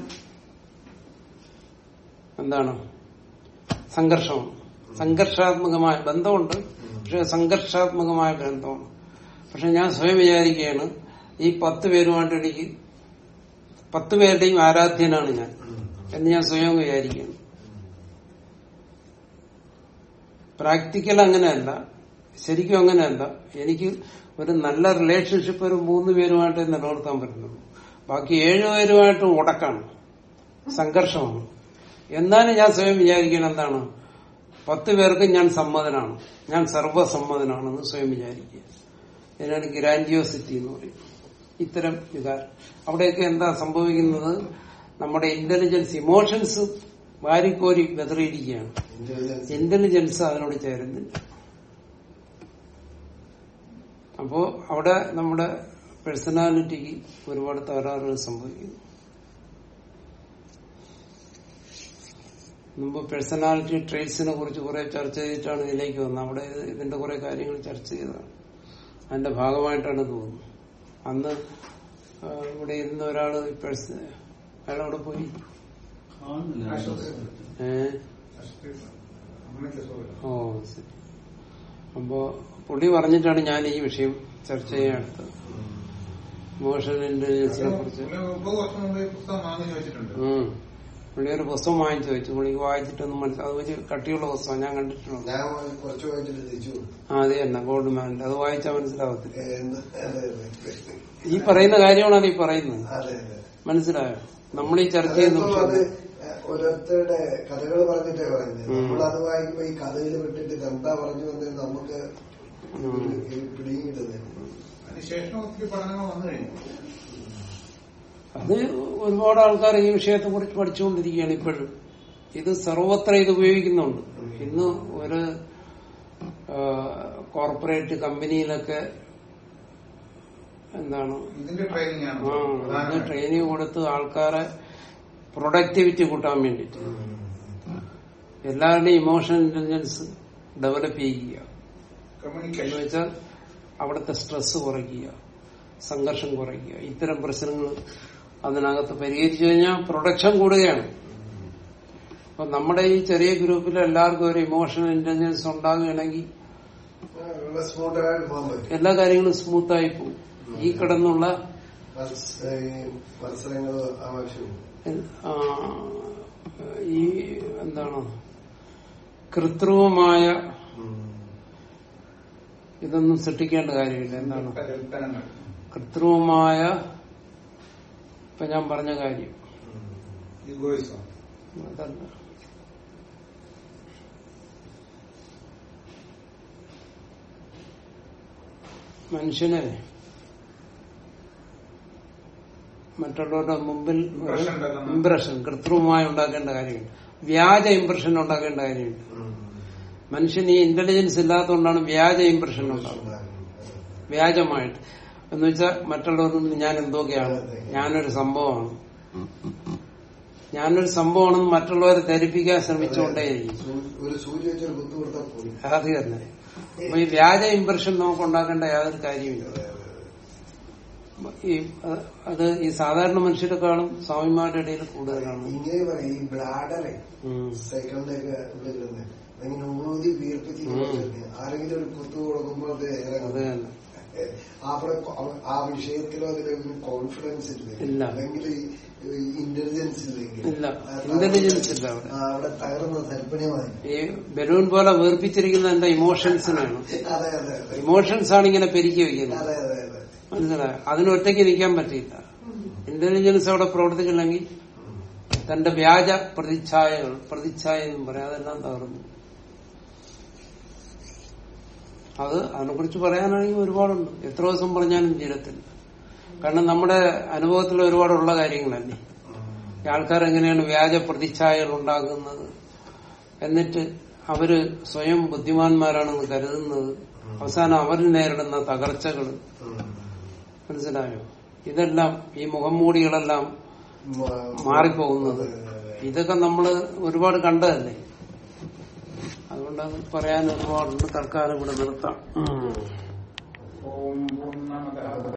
എന്താണ് സംഘർഷമാണ് സംഘർഷാത്മകമായ ബന്ധമുണ്ട് പക്ഷെ സംഘർഷാത്മകമായ ബന്ധമാണ് പക്ഷെ ഞാൻ സ്വയം വിചാരിക്കുകയാണ് ഈ പത്ത് പേരുമായിട്ട് എനിക്ക് പത്ത് പേരുടെയും ആരാധ്യനാണ് ഞാൻ എന്ന് ഞാൻ സ്വയം വിചാരിക്കുകയാണ് പ്രാക്ടിക്കൽ അങ്ങനെയല്ല ശരിക്കും അങ്ങനെയല്ല എനിക്ക് ഒരു നല്ല റിലേഷൻഷിപ്പ് ഒരു മൂന്ന് പേരുമായിട്ട് നിലനിർത്താൻ പറ്റുന്നുള്ളൂ ബാക്കി ഏഴ് പേരുമായിട്ട് ഉടക്കാണ് സംഘർഷമാണ് എന്നാലും ഞാൻ സ്വയം വിചാരിക്കണം എന്താണ് പത്ത് പേർക്ക് ഞാൻ സമ്മതനാണ് ഞാൻ സർവസമ്മതനാണെന്ന് സ്വയം വിചാരിക്കുക ഇതിനാണ് ഗ്രാൻഡിയോസിറ്റി എന്ന് പറയും ഇത്തരം വികാരം അവിടെയൊക്കെ എന്താ സംഭവിക്കുന്നത് നമ്മുടെ ഇന്റലിജൻസ് ഇമോഷൻസ് വാരിക്കോരി വെതറിയിരിക്കുകയാണ് ഇന്റലിജൻസ് ഇന്റലിജൻസ് അതിനോട് ചേരുന്നില്ല അപ്പോ അവിടെ നമ്മുടെ പേഴ്സണാലിറ്റിക്ക് ഒരുപാട് തകരാറുകൾ സംഭവിക്കുന്നു മുമ്പ് പേഴ്സണാലിറ്റി ട്രേറ്റ്സിനെ കുറിച്ച് കുറെ ചർച്ച ചെയ്തിട്ടാണ് ഇതിലേക്ക് വന്നത് അവിടെ ഇത് ഇതിന്റെ കുറെ കാര്യങ്ങൾ ചർച്ച ചെയ്തതാണ് അതിന്റെ ഭാഗമായിട്ടാണ് ഇത് തോന്നുന്നത് അന്ന് ആ, ഇവിടെ ഇരുന്ന ഒരാള് പേഴ്സ അയാളവിടെ പോയി കാണുന്നില്ല ആശുപത്രി. ഏ ആശുപത്രിയിൽ അമ്മയ്ക്ക് സുഖമില്ല. ഓ ശരി അപ്പോ പുള്ളി പറഞ്ഞിട്ടാണ് ഞാൻ ഈ വിഷയം ചർച്ച ചെയ്യാൻ എടുത്തത് ഇമോഷണൽ ഇന്റലിജൻസിനെ കുറിച്ച് പുള്ളി മുപ്പത് വർഷം മുമ്പ് ഈ പുസ്തകം വാങ്ങി വെച്ചിട്ടുണ്ട് ഉം. പുള്ളി ഒരു പുസ്തകം വാങ്ങിച്ചു വെച്ചു പുള്ളിക്ക് വായിച്ചിട്ടൊന്നും മനസ്സിലാവും അത് വലിയ കട്ടിയുള്ള പുസ്തകം ഞാൻ കണ്ടിട്ടുണ്ട് ഞാൻ കുറച്ച് വായിച്ചിട്ട് തിരിച്ചു കൊടുത്തു. ആ അത് തന്നെ ഗോൾഡ് മാൻ്റെ അത് വായിച്ചാൽ മനസ്സിലാവത്തില്ല ഏ, എന്ത്? അതെ, അതെ. ഈ പറയുന്ന കാര്യമാണ് അത് ഈ പറയുന്നത് അതെ, അതെ. മനസ്സിലായോ നമ്മൾ ഈ ചർച്ച ചെയ്യുന്ന അതെന്തോ അത് വിഷയം ഓരോരുത്തരുടെ കഥകൾ പറഞ്ഞിട്ടേ പറയുന്നത് ഉം. നമ്മളത് വായിക്കുമ്പോ ഈ കഥയിൽ വിട്ടിട്ട് എന്താ പറഞ്ഞു വന്നത് നമുക്ക് ഉം. ഒരു പിടിയും കിട്ടുന്നില്ല അതിനുശേഷം ഒത്തിരി പഠനങ്ങൾ വന്നു കഴിഞ്ഞു അത് ഒരുപാട് ആൾക്കാർ ഈ വിഷയത്തെ കുറിച്ച് പഠിച്ചുകൊണ്ടിരിക്കുകയാണ് ഇപ്പോഴും ഇത് സർവത്ര ഇത് ഉപയോഗിക്കുന്നുണ്ട് ഇന്ന് ഒരു ആ, കോർപ്പറേറ്റ് കമ്പനിയിലൊക്കെ എന്താണ് ഇതിന്റെ ട്രെയിനിങ് ആണ് ആ ഇത് പ്രധാനമായിട്ടും. ട്രെയിനിങ് കൊടുത്ത് ആൾക്കാരെ പ്രൊഡക്ടിവിറ്റി കൂട്ടാൻ വേണ്ടിട്ട് എല്ലാവരുടെയും ഇമോഷണൽ ഇന്റലിജൻസ് ഡെവലപ്പ് ചെയ്യുക എന്ന് കമ്മ്യൂണിക്കേഷൻ വെച്ചാൽ അവിടുത്തെ സ്ട്രെസ് കുറയ്ക്കുക സംഘർഷം കുറയ്ക്കുക ഇത്തരം പ്രശ്നങ്ങൾ അതിനകത്ത് പരിഹരിച്ചു കഴിഞ്ഞാൽ പ്രൊഡക്ഷൻ കൂടുകയാണ് അപ്പൊ നമ്മുടെ ഈ ചെറിയ ഗ്രൂപ്പിൽ എല്ലാവർക്കും ഒരു ഇമോഷണൽ ഇന്റലിജൻസ് ഉണ്ടാകുകയാണെങ്കിൽ സ്മൂത്തായിട്ട് പോകാൻ പറ്റും എല്ലാ കാര്യങ്ങളും സ്മൂത്തായി പോകും ഈ കിടന്നുള്ള മത്സ- ഈ മത്സരങ്ങൾ ആവശ്യവും ആ, ഈ എന്താണ് കൃത്രിമമായ ഇതൊന്നും സൃഷ്ടിക്കേണ്ട കാര്യമില്ല എന്താണ് കൽപ്പനകൾ കൃത്രിമമായ ഇപ്പൊ ഞാൻ പറഞ്ഞ കാര്യം ഈഗോയിസം അതല്ല മനുഷ്യന് മറ്റുള്ളവരുടെ മുമ്പിൽ Impression ഉണ്ടാക്കുന്ന- ഇംപ്രഷൻ കൃത്രിമമായി ഉണ്ടാക്കേണ്ട കാര്യമുണ്ട് വ്യാജ ഇംപ്രഷൻ ഉണ്ടാക്കേണ്ട കാര്യമുണ്ട് മനുഷ്യന് ഈ ഇന്റലിജൻസ് ഇല്ലാത്തതുകൊണ്ടാണ് വ്യാജ ഇംപ്രഷൻ ഉണ്ടാകുന്നത് വ്യാജമായിട്ട് എന്ന് വെച്ചാൽ മറ്റുള്ളവരിൽ നിന്ന് ഞാൻ എന്തൊക്കെയാണ് ഞാനൊരു സംഭവമാണ് ഞാനൊരു സംഭവമാണെന്ന് മറ്റുള്ളവരെ ധരിപ്പിക്കാൻ ശ്രമിച്ചുകൊണ്ടേയിരിക്കും ഒരു സൂര്യ വെച്ചൊരു കുത്തു കൊടുത്താൽ പോയി അത് തന്നെ അപ്പൊ ഈ വ്യാജ ഇംപ്രഷൻ നമുക്ക് ഉണ്ടാക്കേണ്ട യാതൊരു കാര്യമില്ല ഈ അഹ് അത് ഈ സാധാരണ മനുഷ്യരെക്കാളും സ്വാമിമാരുടെ ഇടയിൽ കൂടുതലാണ് ഇങ്ങനെ പറയും ഈ ബ്ലാഡറെ ഉം. സൈക്കിളിന്റെ ഒക്കെ ഉള്ളിലിരുന്ന് അങ്ങനെ ഊതി വീർപ്പിച്ച് ഉം. കൊടുത്തിട്ട് ആരെങ്കിലും ഒരു കുത്തു കൊടുക്കുമ്പോൾ അത് അത് ഇറങ്ങും തന്നെ അവിടെ കൊ- ആ വിഷയത്തിലോ അതിലൊരു കോൺഫിഡൻസ് ഇല്ല. ഇല്ല അല്ലെങ്കിൽ ഇന്റലിജൻസ് ഇല്ലെങ്കിൽ ഇല്ല. ആ, Intelligence ഇല്ല അവിടെ. ആ, അവിടെ തകർന്ന തൽപ്പര്യമായി ഈ ബലൂൺ പോലെ വീർപ്പിച്ചിരിക്കുന്ന എന്റെ ഇമോഷൻസിനാണ് അതെ അതെ അതെ ഇമോഷൻസ് ആണ് ഇങ്ങനെ പെരുക്കി വെക്കുന്നത് അതെ അതെ അതെ മനസ്സിലായോ അതിന് ഒറ്റയ്ക്ക് നിൽക്കാൻ പറ്റില്ല ഇന്റലിജൻസ് അവിടെ പ്രവർത്തിച്ചില്ലെങ്കിൽ തന്റെ വ്യാജ പ്രതിച്ഛായകൾ പ്രതിച്ഛായ എന്നും പറയാം അതെല്ലാം തകർന്നു അത് അതിനെക്കുറിച്ച് പറയാനാണെങ്കിൽ ഒരുപാടുണ്ട് എത്ര ദിവസം പറഞ്ഞാലും തീരത്തില്ല കാരണം നമ്മുടെ അനുഭവത്തിൽ ഒരുപാടുള്ള കാര്യങ്ങളല്ലേ ഈ ആൾക്കാർ എങ്ങനെയാണ് വ്യാജ പ്രതിച്ഛായകൾ ഉണ്ടാക്കുന്നത് എന്നിട്ട് അവര് സ്വയം ബുദ്ധിമാന്മാരാണെന്ന് കരുതുന്നത് അവസാനം അവർ നേരിടുന്ന തകർച്ചകൾ മനസ്സിലായോ ഇതെല്ലാം ഈ മുഖംമൂടികളെല്ലാം മാറിപ്പോകുന്നത് ഇതൊക്കെ നമ്മൾ ഒരുപാട് കണ്ടതല്ലേ അതുകൊണ്ട് അത് പറയാൻ ഒരുപാടുണ്ട് തൽക്കാലം ഇവിടെ നിർത്താം ഓം പൂർണ്ണമത